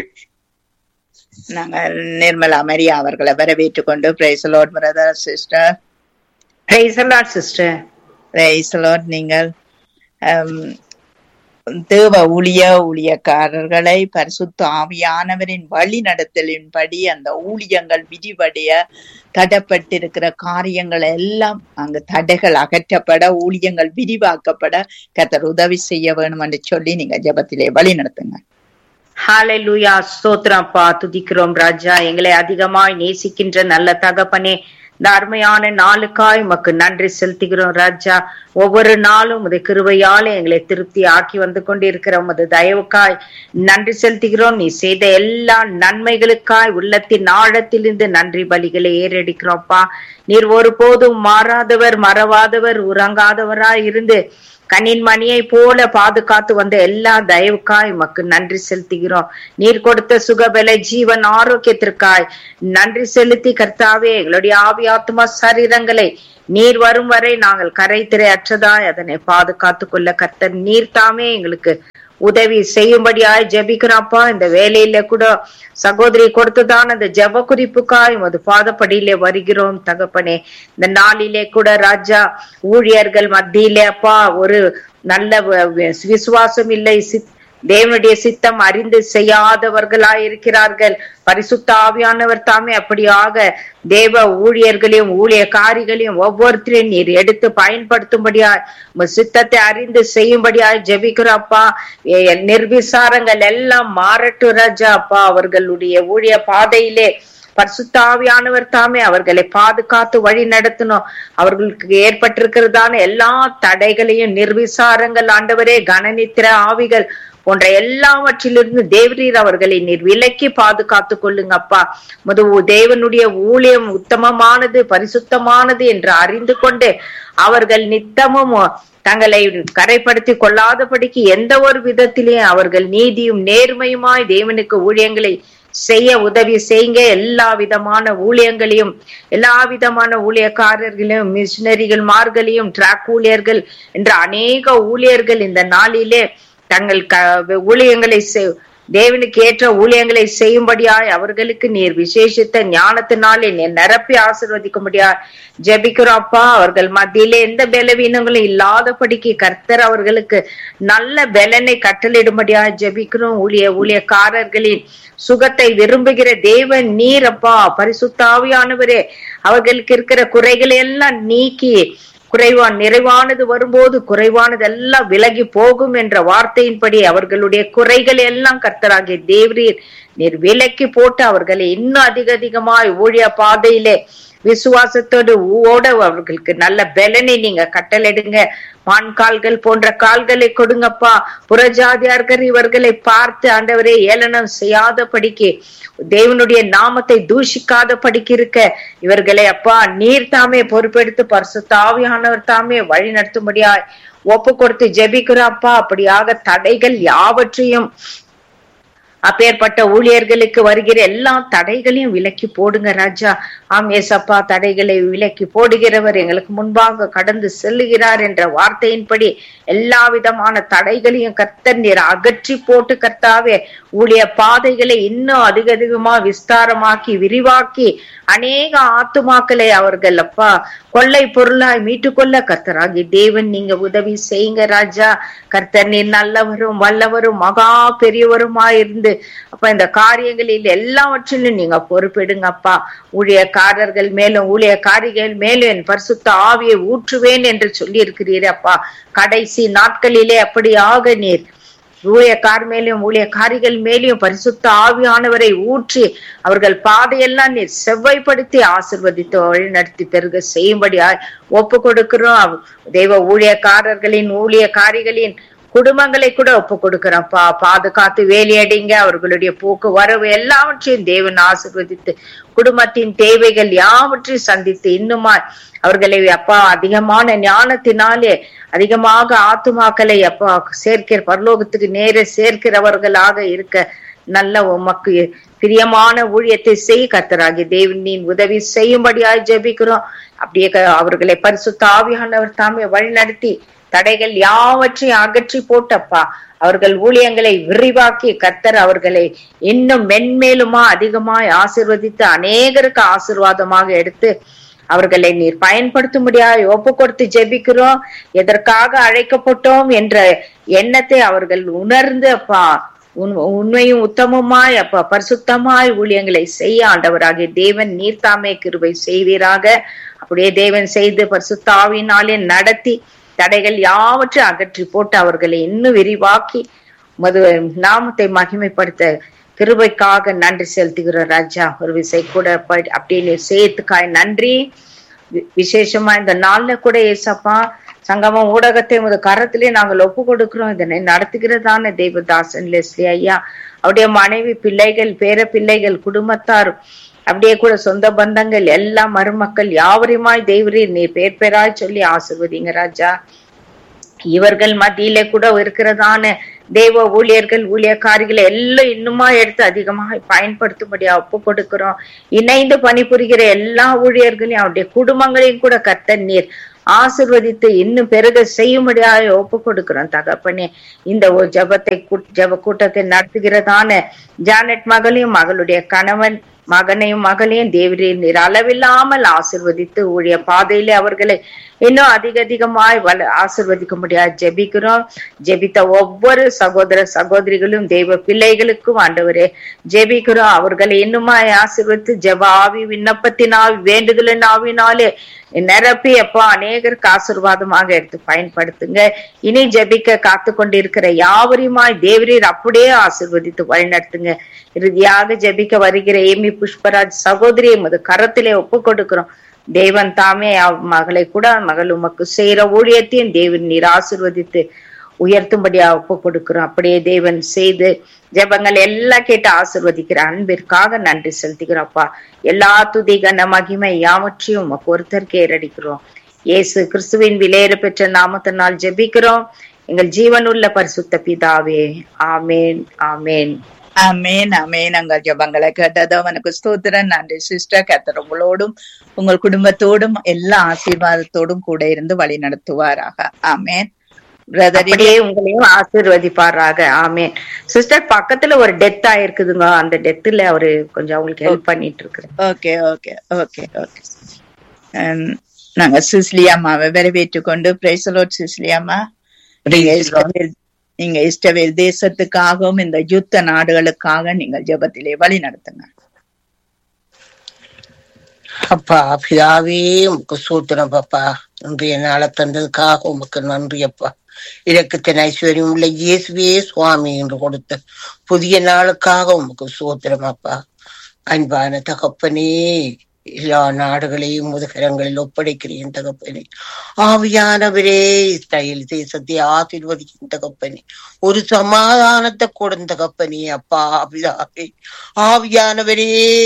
S4: நாங்கள் நிர்மலா மரியா அவர்களை வரவேற்றுக் கொண்டு praise Lord brother sister
S9: praise Lord sister
S4: praise Lord நீங்கள் தேவ ஊழிய ஊழியக்காரர்களை பரிசுத்த ஆவியானவரின் வழி நடத்தலின்படி அந்த ஊழியங்கள் விரிவடைய தடைப்பட்டிருக்கிற காரியங்கள் எல்லாம் அங்கு தடைகள் அகற்றப்பட ஊழியங்கள் விரிவாக்கப்பட கத்தர் உதவி செய்ய வேணும் என்று சொல்லி நீங்க ஜெபத்திலே வழி நடத்துங்க
S9: ஹalleluya ஸ்தோத்திரம் அப்பா துதிக்கிறோம் ராஜா எங்களை அதிகமாய் நேசிக்கின்ற நல்ல தகப்பனே இந்த அருமையான நாளுக்காய் உமக்கு நன்றி செலுத்துகிறோம் ராஜா ஒவ்வொரு நாளும் உமது கிருபையால எங்களை திருப்தி ஆக்கி வந்து கொண்டிருக்கிற உமது தயவுக்காய் நன்றி செலுத்துகிறோம் நீ செய்த எல்லா நன்மைகளுக்காய் உள்ளத்தின் ஆழத்திலிருந்து நன்றி பலிகளை ஏறெடுக்கிறோம்ப்பா நீர் ஒருபோதும் மாறாதவர் மறவாதவர் உறங்காதவராய் இருந்து கண்ணின் மணியை போல பாதுகாத்து வந்த எல்லா தயவுக்காய் உமக்கு நன்றி செலுத்துகிறோம் நீர் கொடுத்த சுகபல ஜீவன் ஆரோக்கியத்திற்காய் நன்றி செலுத்தி கர்த்தாவே எங்களுடைய ஆவி ஆத்மா சரீரங்களை நீர் வரும் வரை நாங்கள் கரைத்திரை அற்றதாய் அதனை பாதுகாத்துக் கொள்ள கர்த்தர் நீர் தாமே எங்களுக்கு உதவி செய்யும்படியாய் ஜெபிக்கிறோம்ப்பா இந்த வேலையில கூட சகோதரி கொடுத்ததான அந்த ஜெப குறிப்புக்காய் உமது பாதப்படியிலே வருகிறோம் தகப்பனே இந்த நாளிலே கூட ராஜா ஊழியர்கள் மத்தியிலே அப்பா ஒரு நல்ல வ- வி- விசுவாசம் இல்லை சித் தேவனுடைய சித்தம் அறிந்து செய்யாதவர்களாய் இருக்கிறார்கள் பரிசுத்த ஆவியானவர் தாமே அப்படியாக தேவ ஊழியர்களையும் ஊழியக்காரிகளையும் ஒவ்வொருத்தரையும் நீர் எடுத்து பயன்படுத்தும்படியா உமது சித்தத்தை அறிந்து செய்யும்படியாய் ஜெபிக்கிறப்பா நிர்விசாரங்கள் எல்லாம் மாறட்டும் ராஜா அப்பா அவர்களுடைய ஊழிய பாதையிலே பரிசுத்தாவியானவர் தாமே அவர்களை பாதுகாத்து வழி நடத்தணும் அவர்களுக்கு ஏற்பட்டிருக்கிறதான எல்லா தடைகளையும் நிர்விசாரங்கள் ஆண்டவரே கனநித்திர ஆவிகள் போன்ற எல்லாவற்றிலிருந்து தேவரீர் அவர்களை நீர் விலக்கி பாதுகாத்து கொள்ளுங்க அப்பா முது தேவனுடைய ஊழியம் உத்தமமானது பரிசுத்தமானது என்று அறிந்து கொண்டு அவர்கள் நித்தமும் தங்களை கரைப்படுத்தி கொள்ளாதபடிக்கு எந்த ஒரு விதத்திலேயும் அவர்கள் நீதியும் நேர்மையுமாய் தேவனுக்கு ஊழியங்களை செய்ய உதவி செய்யுங்க எல்லா விதமான ஊழியங்களையும் எல்லா விதமான ஊழியக்காரர்களையும் மிஷினரிகள் மார்களையும் டிராக் ஊழியர்கள் என்ற அநேக ஊழியர்கள் இந்த நாளிலே தங்கள் க- ஊழியங்களை செய்- தேவனுக்கு ஏற்ற ஊழியங்களை செய்யும்படியாய் அவர்களுக்கு நீர் விசேஷித்த ஞானத்தினாலே நீர் நிரப்பி ஆசீர்வதிக்கும்படியாய் ஜெபிக்கிறோம் அப்பா அவர்கள் மத்தியிலே எந்த பலவீனங்களும் இல்லாதபடிக்கு கர்த்தர் அவர்களுக்கு நல்ல பலனை கட்டளிடும்படியாய் ஜெபிக்கிறோம் ஊழிய ஊழியக்காரர்களின் சுகத்தை விரும்புகிற தேவன் நீர் அப்பா பரிசுத்தாவியானவரே அவர்களுக்கு இருக்கிற குறைகளை எல்லாம் நீக்கி குறைவான் நிறைவானது வரும்போது குறைவானதெல்லாம் விலகி போகும் என்ற வார்த்தையின்படி அவர்களுடைய குறைகள் எல்லாம் கர்த்தராகிய தேவரீர் நீர் விலக்கி போட்டு அவர்களை இன்னும் அதிக அதிகமாய் ஊழிய பாதையிலே விசுவாசத்தோடு ஓட அவர்களுக்கு நல்ல பலனை நீங்க கட்டளையிடுங்க மான் கால்கள் போன்ற கால்களை கொடுங்கப்பா புறஜாதியார்கள் இவர்களை பார்த்து ஆண்டவரே ஏளனம் செய்யாதபடிக்கு தேவனுடைய நாமத்தை தூஷிக்காத படிக்க இருக்க இவர்களை அப்பா நீர் தாமே பொறுப்பெடுத்து பரிசுத்த ஆவியானவர் தாமே வழி நடத்தும்படியாய் ஒப்பு கொடுத்து ஜெபிக்கிறப்பா அப்படியாக தடைகள் யாவற்றையும் அப்பேற்பட்ட ஊழியர்களுக்கு வருகிற எல்லா தடைகளையும் விலக்கி போடுங்க ராஜா ஆம் ஏசப்பா தடைகளை விலக்கி போடுகிறவர் எங்களுக்கு முன்பாக கடந்து செல்லுகிறார் என்ற வார்த்தையின்படி எல்லா விதமான தடைகளையும் கர்த்தர் நீர் அகற்றி போட்டு கர்த்தாவே ஊழிய பாதைகளை இன்னும் அதிக அதிகமா விஸ்தாரமாக்கி விரிவாக்கி அநேக ஆத்துமாக்களை அவர்கள் அப்பா கொள்ளை பொருளாய் மீட்டுக்கொள்ள கர்த்தராகி தேவன் நீங்க உதவி செய்யுங்க ராஜா கர்த்தர் நீர் நல்லவரும் வல்லவரும் மகா பெரியவருமாய் இருந்து அப்ப இந்த காரியங்களில் எல்லாவற்றிலும் நீங்க பொறுப்பெடுங்க அப்பா ஊழியக்காரர்கள் மேலும் ஊழியக்காரிகள் மேலும் என் பரிசுத்த ஆவியை ஊற்றுவேன் என்று சொல்லி இருக்கிறீர் அப்பா கடைசி நாட்களிலே அப்படியாக நீர் ஊழியக்கார் மேலும் ஊழியக்காரிகள் மேலும் பரிசுத்த ஆவியானவரை ஊற்றி அவர்கள் பாதையெல்லாம் நீர் செவ்வாய்ப்படுத்தி ஆசிர்வதித்து வழிநடத்தி பெருக செய்யும்படியாய் ஒப்பு கொடுக்கிறோம் தெய்வ ஊழியக்காரர்களின் ஊழியக்காரிகளின் குடும்பங்களை கூட ஒப்பு கொடுக்கிறோம்ப்பா பாதுகாத்து வேலையடிங்க அவர்களுடைய போக்கு வரவு எல்லாவற்றையும் தேவன் ஆசிர்வதித்து குடும்பத்தின் தேவைகள் யாவற்றையும் சந்தித்து இன்னுமாய் அவர்களை அப்பா அதிகமான ஞானத்தினாலே அதிகமாக ஆத்துமாக்களை அப்பா சேர்க்கிற பரலோகத்துக்கு நேர சேர்க்கிறவர்களாக இருக்க நல்ல உமக்கு பிரியமான ஊழியத்தை செய் கத்தராகி தேவனின் உதவி செய்யும்படியாய் ஜெபிக்கிறோம் அப்படியே க- அவர்களை பரிசுத்த ஆவியானவர் தாமே வழிநடத்தி தடைகள் யாவற்றையும் அகற்றி போட்டப்பா அவர்கள் ஊழியங்களை விரிவாக்கி கர்த்தர் அவர்களை இன்னும் மென்மேலுமா அதிகமாய் ஆசிர்வதித்து அநேகருக்கு ஆசிர்வாதமாக எடுத்து அவர்களை நீர் பயன்படுத்தும்படியாய் ஒப்பு கொடுத்து ஜெபிக்கிறோம் எதற்காக அழைக்கப்பட்டோம் என்ற எண்ணத்தை அவர்கள் உணர்ந்து அப்பா உண்- உண்மையும் உத்தமமாய் அப்பா பரிசுத்தமாய் ஊழியங்களை செய்ய ஆண்டவராகிய தேவன் நீர்த்தாமே கிருபை செய்வீராக அப்படியே தேவன் செய்து பரிசுத்தாவினாலே நடத்தி தடைகள் யாவற்றையும் அகற்றி போட்டு அவர்களை இன்னும் விரிவாக்கி மது நாமத்தை மகிமைப்படுத்த கிருபைக்காக நன்றி செலுத்துகிற ராஜா ஒரு விசை கூட ப- அப்படின்னு சேர்த்துக்காய் நன்றி வி- விசேஷமா இந்த நாள்ல கூட ஏசப்பா சங்கமம் ஊடகத்தை உமது கரத்திலே நாங்கள் ஒப்பு கொடுக்கிறோம் இதனை நடத்துகிறதான தேவதாசன் லெஸ்லி ஐயா அவருடைய மனைவி பிள்ளைகள் பேர பிள்ளைகள் குடும்பத்தார் அப்படியே கூட சொந்த பந்தங்கள் எல்லா மருமக்கள் யாவரையுமாய் தெய்வரீர் நீ பேர் பேராய் சொல்லி ஆசிர்வதிங்க ராஜா இவர்கள் மத்தியிலே கூட இருக்கிறதான தேவ ஊழியர்கள் ஊழியக்காரிகளை எல்லாம் இன்னுமா எடுத்து அதிகமாக பயன்படுத்தும்படியா ஒப்பு கொடுக்கிறோம் இணைந்து பணிபுரிகிற எல்லா ஊழியர்களையும் அவருடைய குடும்பங்களையும் கூட கர்த்தர் நீர் ஆசிர்வதித்து இன்னும் பெருக செய்யும்படியாக ஒப்பு கொடுக்கிறோம் தகப்பனே இந்த ஒரு ஜபத்தை கூட்- ஜப கூட்டத்தை நடத்துகிறதான ஜானட் மகளையும் மகளுடைய கணவன் மகனையும் மகளையும் தேவரீர் நீர் அளவில்லாமல் ஆசிர்வதித்து ஊழிய பாதையிலே அவர்களை இன்னும் அதிக அதிகமாய் வள ஆசிர்வதிக்க முடியாது ஜெபிக்கிறோம் ஜெபித்த ஒவ்வொரு சகோதர சகோதரிகளும் தெய்வ பிள்ளைகளுக்கும் ஆண்டவரே ஜெபிக்கிறோம் அவர்களை இன்னுமாய் ஆசிர்வதித்து ஜெப ஆவி விண்ணப்பத்தினால் வேண்டுதலின் ஆவினாலே நிரப்பி அப்பா அநேகருக்கு ஆசீர்வாதமாக எடுத்து பயன்படுத்துங்க இனி ஜெபிக்க காத்து கொண்டிருக்கிற யாவரையுமாய் தேவரீர் அப்படியே ஆசிர்வதித்து வழிநடத்துங்க இறுதியாக ஜெபிக்க வருகிற ஏமி புஷ்பராஜ் சகோதரி எமது கரத்திலே ஒப்பு கொடுக்கிறோம் தேவன் தாமே அவ் மகளை கூட மகள் உமக்கு செய்யற ஊழியத்தையும் தேவன் நீர் ஆசிர்வதித்து உயர்த்தும்படியா ஒப்பு கொடுக்கிறோம் அப்படியே தேவன் செய்து ஜெபங்கள் எல்லாம் கேட்டு ஆசிர்வதிக்கிற அன்பிற்காக நன்றி செலுத்துகிறோம் அப்பா எல்லா துதி கன மகிமை யாவற்றையும் உமக்கு ஒருத்தருக்கு ஏறடிக்கிறோம் இயேசு கிறிஸ்துவின் விலையேற பெற்ற நாமத்தினால் ஜெபிக்கிறோம் எங்கள் ஜீவனுள்ள பரிசுத்த பிதாவே ஆமேன் ஆமேன்
S4: அமேன் அமேன் உங்கள் ஜபங்களை கேட்டது அவனுக்கு ஸ்தோத்திரன் நன்றி சிஸ்டர் கத்தர் உங்களோடும் உங்கள் குடும்பத்தோடும் எல்லா ஆசீர்வாதத்தோடும் கூட இருந்து வழி நடத்துவாராக ஆமேன் பிரதர்
S9: அப்படியே உங்களையும் ஆசீர்வதிப்பாராக ஆமேன் சிஸ்டர் பக்கத்துல ஒரு டெத் ஆயிருக்குதுங்க அந்த டெத்துல அவரு கொஞ்சம் அவங்களுக்கு ஹெல்ப் பண்ணிட்டு இருக்கிறார்
S4: ஓகே ஓகே ஓகே ஓகே நாங்க சிஸ்லி அம்மாவை வரவேற்றுக் கொண்டு பிரைசலோட் சிஸ்லி அம்மா நீங்க இஸ்ரவேல் நீங்க இஸ்ரவேல் தேசத்துக்காகவும் இந்த யுத்த நாடுகளுக்காக நீங்கள் ஜெபத்திலே வழி நடத்துங்க
S10: அப்பா பிதாவே உமக்கு சூத்திரம் பாப்பா இன்றைய நாளை தந்ததுக்காக உமக்கு நன்றி அப்பா இலக்கத்தின் ஐஸ்வர்யம் உள்ள இயேசுவே சுவாமி என்று கொடுத்த புதிய நாளுக்காக உமக்கு சூத்திரம் அப்பா அன்பான தகப்பனே எல்லா நாடுகளையும் முதுகரங்களில் ஒப்படைக்கிறேன் தகப்பனே ஆவியானவரே இஸ்ரேல் தேசத்தை ஆசீர்வதிக்கும் தகப்பனே ஒரு சமாதானத்தை கொடுந்த தகப்பனே அப்பா பிதாவே ஆவியானவரே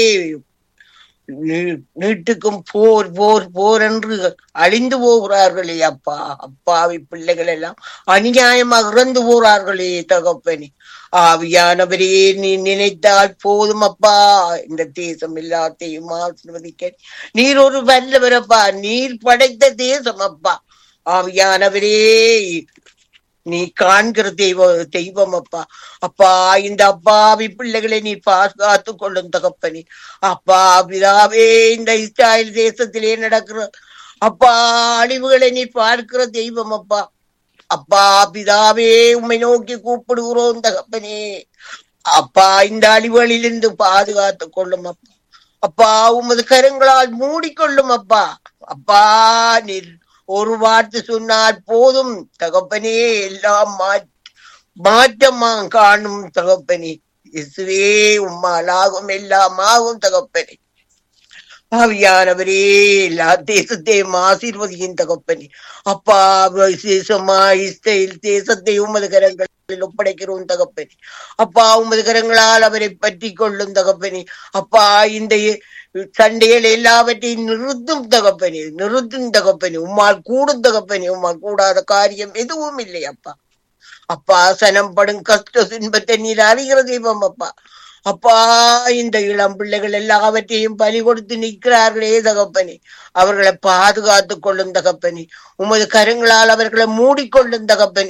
S10: நீ- நீட்டுக்கும் போர் போர் போர் என்று அழிந்து போகிறார்களே அப்பா அப்பாவி பிள்ளைகள் எல்லாம் அநியாயமாக இறந்து போறார்களே தகப்பனே ஆவியானவரே நீ நினைத்தால் போதும் அப்பா இந்த தேசம் எல்லாத்தையும் ஆசிர்வதிக்க நீர் ஒரு வல்லவரப்பா நீர் படைத்த தேசம் அப்பா ஆவியானவரே நீ காண்கிற தெய்வ தெய்வம் அப்பா அப்பா இந்த அப்பாவி பிள்ளைகளை நீ பாதுகாத்து கொள்ளும் தகப்பனே அப்பா பிதாவே இந்த இஸ்ராயல் தேசத்திலே நடக்கிற அப்பா அழிவுகளை நீ பார்க்கிற தெய்வம் அப்பா அப்பா பிதாவே உம்மை நோக்கி கூப்பிடுகிறோம் தகப்பனே அப்பா இந்த அழிவுகளிலிருந்து பாதுகாத்து கொள்ளும் அப்பா அப்பா உமது கரங்களால் மூடிக்கொள்ளும் அப்பா அப்பா நீர் ஒரு வார்த்தை சொன்னால் போதும் தகப்பனே எல்லாம் மாற்ற மாற்றமா காணும் தகப்பனே இசுவே உம்மாலாகும் எல்லாம் ஆகும் தகப்பனே ஆவியானவரே எல்லா தேசத்தையும் ஆசீர்வதியின் தகப்பனே அப்பா விசேஷமா இஸ்ரேல் தேசத்தை உமது கரங்களில் ஒப்படைக்கிறோம் தகப்பனே அப்பா உமது கரங்களால் அவரை பற்றி கொள்ளும் தகப்பனே அப்பா இந்த சண்டைகள் எல்லாவற்றையும் நிறுத்தும் தகப்பனே நிறுத்தும் தகப்பனே உம்மால் கூடும் தகப்பனே உம்மால் கூடாத காரியம் எதுவும் இல்லை அப்பா அப்பா சனம்படும் கஷ்ட துன்பத்தை நீர் அறிகிற தெய்வம் அப்பா அப்பா இந்த இளம் பிள்ளைகள் எல்லாவற்றையும் பலி கொடுத்து நிற்கிறார்களே தகப்பனே அவர்களை பாதுகாத்துக் கொள்ளும் தகப்பனே உமது கரங்களால் அவர்களை மூடிக்கொள்ளும் தகப்பனே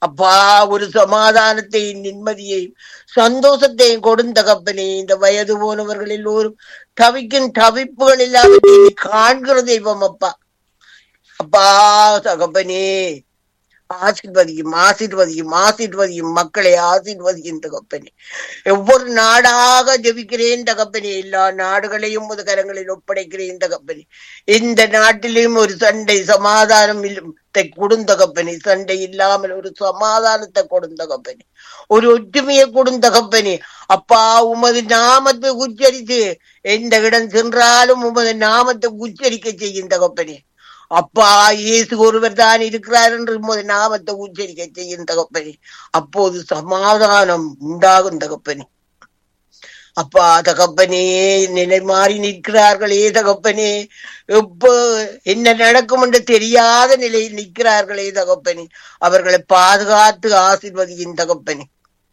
S10: அப்பா ஒரு சமாதானத்தையும் நிம்மதியையும் சந்தோஷத்தையும் கொடுந்தகப்பனே இந்த வயது போனவர்கள் எல்லோரும் தவிக்கும் தவிப்புகள் எல்லாவற்றையும் நீ காண்கிற தெய்வம் அப்பா அப்பா தகப்பனே ஆசீர்வதியும் ஆசீர்வதியும் ஆசீர்வதியும் மக்களை ஆசீர்வதியும் தகப்பனே ஒவ்வொரு நாடாக ஜெபிக்கிறேன் தகப்பனே எல்லா நாடுகளையும் முது கரங்களில் ஒப்படைக்கிறேன் தகப்பனே இந்த நாட்டிலும் ஒரு சண்டை சமாதானம் இல்லத்தை கொடுந்தகப்பனே சண்டை இல்லாமல் ஒரு சமாதானத்தை கொடுந்தகப்பனே ஒரு ஒற்றுமையை கொடுந்தகப்பனே அப்பா உமது நாமத்தை உச்சரித்து எந்த இடம் சென்றாலும் உமது நாமத்தை உச்சரிக்க செய்யும் தகப்பனே அப்பா இயேசு ஒருவர் தான் இருக்கிறார் என்று உமது நாமத்தை உச்சரிக்க செய்யும் தகப்பனே அப்போது சமாதானம் உண்டாகும் தகப்பனே அப்பா தகப்பனே நிலை மாறி நிற்கிறார்களே தகப்பனே எப்போ என்ன நடக்கும் என்று தெரியாத நிலையில் நிற்கிறார்களே தகப்பனே அவர்களை பாதுகாத்து ஆசிர்வதியின் தகப்பனே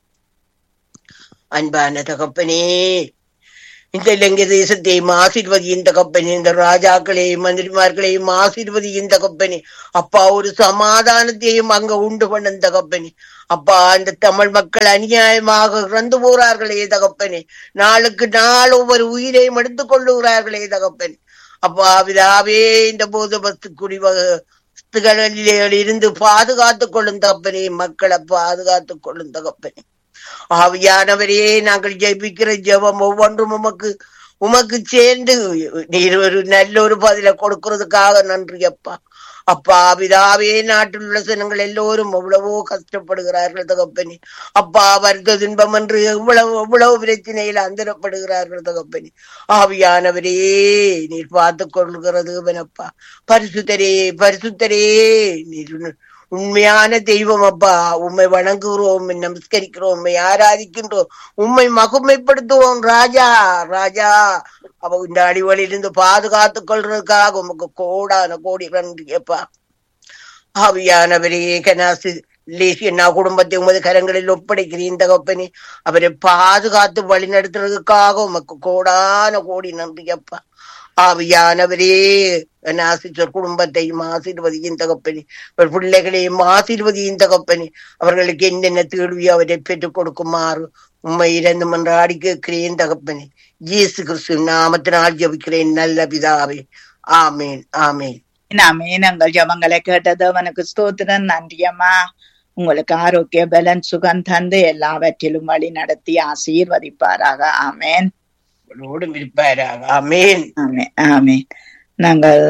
S10: அன்பான தகப்பனே இந்த இலங்கை தேசத்தையும் ஆசீர்வதியின் தகப்பனே இந்த ராஜாக்களையும் மந்திரிமார்களையும் ஆசீர்வதியின் தகப்பனே அப்பா ஒரு சமாதானத்தையும் அங்க உண்டு பண்ண தகப்பனே அப்பா அந்த தமிழ் மக்கள் அநியாயமாக இறந்து போறார்களே தகப்பனே நாளுக்கு நாள் ஒவ்வொரு உயிரையும் எடுத்துக் கொள்ளுகிறார்களே தகப்பனே அப்பா விதாவே இந்த போத பஸ்து குடிவகளில் இருந்து பாதுகாத்துக் கொள்ளும் தகப்பனே மக்களை பாதுகாத்துக் கொள்ளும் தகப்பனே ஆவியானவரே நாங்கள் ஜெபிக்கிற ஜெபம் ஒவ்வொன்றும் உமக்கு உமக்கு சேர்ந்து நீர் ஒரு நல்ல ஒரு பதில கொடுக்கறதுக்காக நன்றி அப்பா அப்பா பிதாவே நாட்டில் உள்ள ஜனங்கள் எல்லோரும் எவ்வளவோ கஷ்டப்படுகிறார்கள் தகப்பனி அப்பா வருத்த துன்பம் என்று எவ்வளவு எவ்வளவு பிரச்சனையில் அந்தரப்படுகிறார்கள் தகப்பனி ஆவியானவரே நீர் பார்த்து கொள்கிறது அப்பா பரிசுத்தரே பரிசுத்தரே நீர் உண்மையான தெய்வம் அப்பா உண்மை வணங்குகிறோம் உண்மை நமஸ்கரிக்கிறோம் உண்மை ஆராதிக்கின்றோம் உண்மை மகுமைப்படுத்துவோம் ராஜா ராஜா அவ இந்த அடிவழியிலிருந்து பாதுகாத்துக் கொள்றதுக்காக உமக்கு கோடான கோடி நன்றி அப்பா ஆவியானவரே கனாசு லேசியண்ணா குடும்பத்தை உமது கரங்களில் ஒப்படைக்கிறேன் தகப்பனே அவரை பாதுகாத்து வழி நடத்துறதுக்காக உமக்கு கோடான கோடி நன்றி அப்பா ஆவியானவரே ஆசிரியர் குடும்பத்தையும் ஆசீர்வதியின் தகப்பனி அவர் பிள்ளைகளையும் ஆசீர்வதியின் தகப்பனி அவர்களுக்கு என்னென்ன தேர்வியோ அவரை பெற்றுக் கொடுக்குமாறு உண்மை இறந்து மன்றாடி கேட்கிறேன் தகப்பனி இயேசு கிறிஸ்து நாமத்தினால் ஜபிக்கிறேன் நல்ல பிதாவே ஆமேன் ஆமேன்
S4: நாமே நாங்கள் ஜபங்களை கேட்டது அவனுக்கு ஸ்தோத்திரம் நன்றியம்மா உங்களுக்கு ஆரோக்கிய பலன் சுகம் தந்து எல்லாவற்றிலும் வழி நடத்தி ஆசீர்வதிப்பாராக ஆமேன்
S10: உங்களோடும் இருப்பாராக ஆமேன்
S4: ஆமேன் ஆமேன் நாங்கள்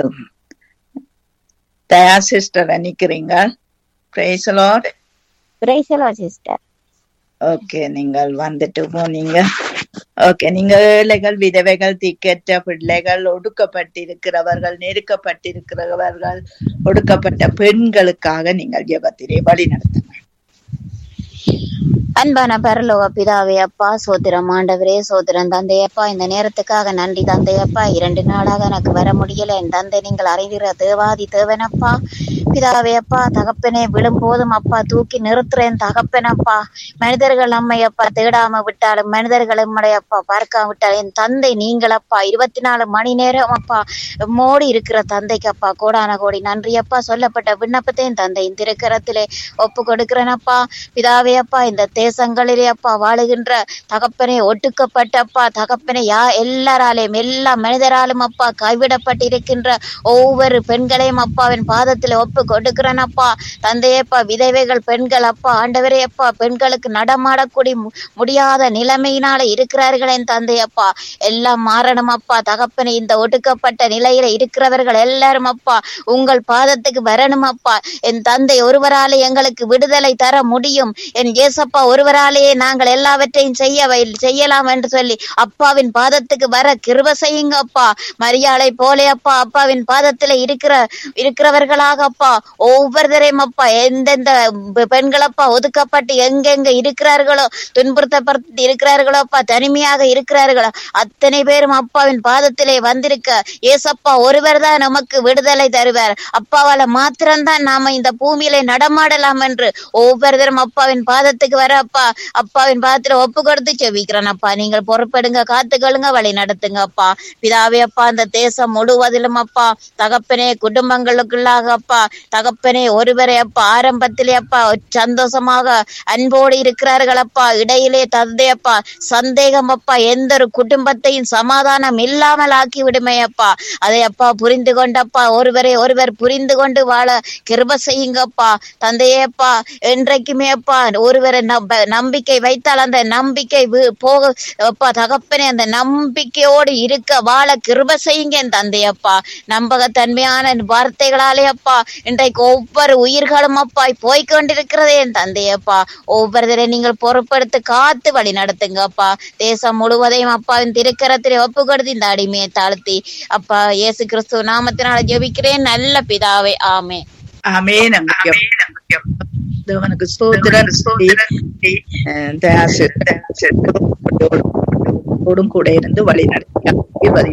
S4: தயா சிஸ்டர் நிக்கிறீங்க பிரைசலோட்
S11: பிரைசலோ சிஸ்டர்
S4: ஓகே நீங்கள் வந்துட்டு போனீங்க ஓகே நீங்க ஏழைகள் விதவைகள் திக்கற்ற பிள்ளைகள் ஒடுக்கப்பட்டிருக்கிறவர்கள் நெருக்கப்பட்டிருக்கிறவர்கள் ஒடுக்கப்பட்ட பெண்களுக்காக நீங்கள் ஜெபத்திலே வழி நடத்துங்க
S11: அன்பான பரலோக பிதாவே அப்பா சோத்திரம் ஆண்டவரே சோத்திரம் தந்தையப்பா இந்த நேரத்துக்காக நன்றி தந்தையப்பா இரண்டு நாளாக எனக்கு வர முடியல என் தந்தை நீங்கள் அறிகிற தேவாதி தேவனப்பா பிதாவே அப்பா தகப்பனே விழும்போதும் அப்பா தூக்கி நிறுத்துறேன் தகப்பனப்பா மனிதர்கள் நம்மையப்பா தேடாம விட்டாலும் மனிதர்கள் நம்மளையப்பா பார்க்காம விட்டாலும் என் தந்தை நீங்களப்பா இருபத்தி நாலு மணி நேரம் அப்பா மோடி இருக்கிற தந்தைக்கு அப்பா கோடான கோடி நன்றி அப்பா சொல்லப்பட்ட விண்ணப்பத்தையும் தந்தையின் திருக்கரத்திலே ஒப்பு கொடுக்கிறேனப்பா பிதாவே அப்பா இந்த தேசங்களிலே அப்பா வாழுகின்ற தகப்பனே ஒட்டுக்கப்பட்டப்பா தகப்பனே யா எல்லாராலையும் எல்லா மனிதராலும் அப்பா கைவிடப்பட்டிருக்கின்ற ஒவ்வொரு பெண்களையும் அப்பாவின் பாதத்தில் ஒப்பு கொடுக்கிறேன் அப்பா தந்தையப்பா விதவைகள் பெண்கள் அப்பா ஆண்டவரே அப்பா பெண்களுக்கு நடமாடக்கூடிய மு- முடியாத நிலைமையினால இருக்கிறார்கள் என் தந்தையப்பா எல்லாம் மாறணும் அப்பா தகப்பனே இந்த ஒடுக்கப்பட்ட நிலையில இருக்கிறவர்கள் எல்லாரும் அப்பா உங்கள் பாதத்துக்கு வரணும் அப்பா என் தந்தை ஒருவராலே எங்களுக்கு விடுதலை தர முடியும் என் ஏசப்பா ஒருவராலேயே நாங்கள் எல்லாவற்றையும் செய்ய வை- செய்யலாம் என்று சொல்லி அப்பாவின் பாதத்துக்கு வர கிருப செய்யுங்க அப்பா மரியாதை போலே அப்பா அப்பாவின் பாதத்துல இருக்கிற இருக்கிறவர்களாக அப்பா ஒவ்வொருத்தரையும் அப்பா எந்தெந்த பெ- பெண்கள் அப்பா ஒதுக்கப்பட்டு எங்கெங்க இருக்கிறார்களோ துன்புறுத்தப்பட்டு இருக்கிறார்களோ அப்பா தனிமையாக இருக்கிறார்களோ அத்தனை பேரும் அப்பாவின் பாதத்திலே வந்திருக்க ஏசப்பா ஒருவர் தான் நமக்கு விடுதலை தருவார் அப்பாவால மாத்திரம்தான் நாம இந்த பூமியில நடமாடலாம் என்று ஒவ்வொருத்தரும் அப்பாவின் பாதத்துக்கு வர அப்பா அப்பாவின் பாத்திர ஒப்பு கொடுத்து செவிக்கிறேன் அப்பா நீங்கள் பொறுப்பெடுங்க காத்துக்கொள்ளுங்க வழி நடத்துங்க அப்பா பிதாவே அப்பா இந்த தேசம் முழுவதிலும் அப்பா தகப்பனே குடும்பங்களுக்குள்ளாக அப்பா தகப்பனே ஒருவரை அப்பா ஆரம்பத்திலே அப்பா சந்தோஷமாக அன்போடு இருக்கிறார்கள் அப்பா இடையிலே தந்தை அப்பா சந்தேகம் அப்பா எந்த ஒரு குடும்பத்தையும் சமாதானம் இல்லாமல் ஆக்கி விடுமே அப்பா அதை அப்பா புரிந்து கொண்டப்பா ஒருவரை ஒருவர் புரிந்து கொண்டு வாழ கிருப செய்யுங்கப்பா தந்தையே அப்பா என்றைக்குமே அப்பா ஒருவரை நம்ப- நம்பிக்கை வைத்தால் அந்த நம்பிக்கை வி- போக அப்பா தகப்பனே அந்த நம்பிக்கையோடு இருக்க வாழ கிருப செய்யுங்க என் தந்தையப்பா நம்பகத்தன்மையான வார்த்தைகளாலே அப்பா இன்றைக்கு ஒவ்வொரு உயிர்களும் அப்பா போய்க் கொண்டிருக்கிறதே என் தந்தையப்பா ஒவ்வொருத்தரை நீங்கள் பொறுப்படுத்தி காத்து வழி நடத்துங்கப்பா தேசம் முழுவதையும் அப்பாவின் திருக்கரத்திலே ஒப்பு கொடுத்து இந்த அடிமையை தாழ்த்தி அப்பா இயேசு கிறிஸ்துவ நாமத்தினால ஜெபிக்கிறேன் நல்ல பிதாவே ஆமே
S4: ஆமென் அங்கே தேவனுக்கு ஸ்தோத்திரம் அஹ் தயாசு ஓடும் கூட இருந்து வழி நடத்தி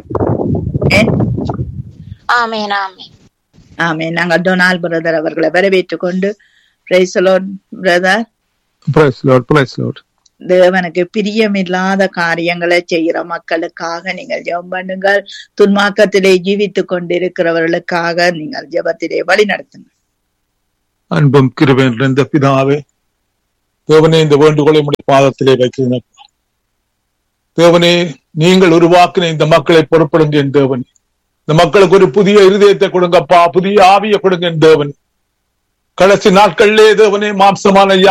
S11: ஆமேன் ஆமேன்
S4: ஆமே நாங்கள் டொனால்ட் பிரதர் அவர்களை வரவேற்றுக் கொண்டு praise the Lord brother
S12: Praise Lord, praise Lord.
S4: தேவனுக்கு பிரியமில்லாத காரியங்களை செய்கிற மக்களுக்காக நீங்கள் ஜெபம் பண்ணுங்கள் துன்மாக்கத்திலே ஜீவித்துக் கொண்டிருக்கிறவர்களுக்காக நீங்கள் ஜெபத்திலே வழி நடத்துங்கள்
S12: அன்பும் கிருபையும் நிறைந்த பிதாவே தேவனே இந்த வேண்டுகோளை உடைய பாதத்திலே வைக்கிறேன் அப்பா. தேவனே நீங்கள் உருவாக்கின இந்த மக்களை பொறுப்படுங்க என் தேவன் இந்த மக்களுக்கு ஒரு புதிய இருதயத்தை கொடுங்கப்பா புதிய ஆவியை கொடுங்க என் தேவன் கடைசி நாட்களிலே தேவனே மாம்சமான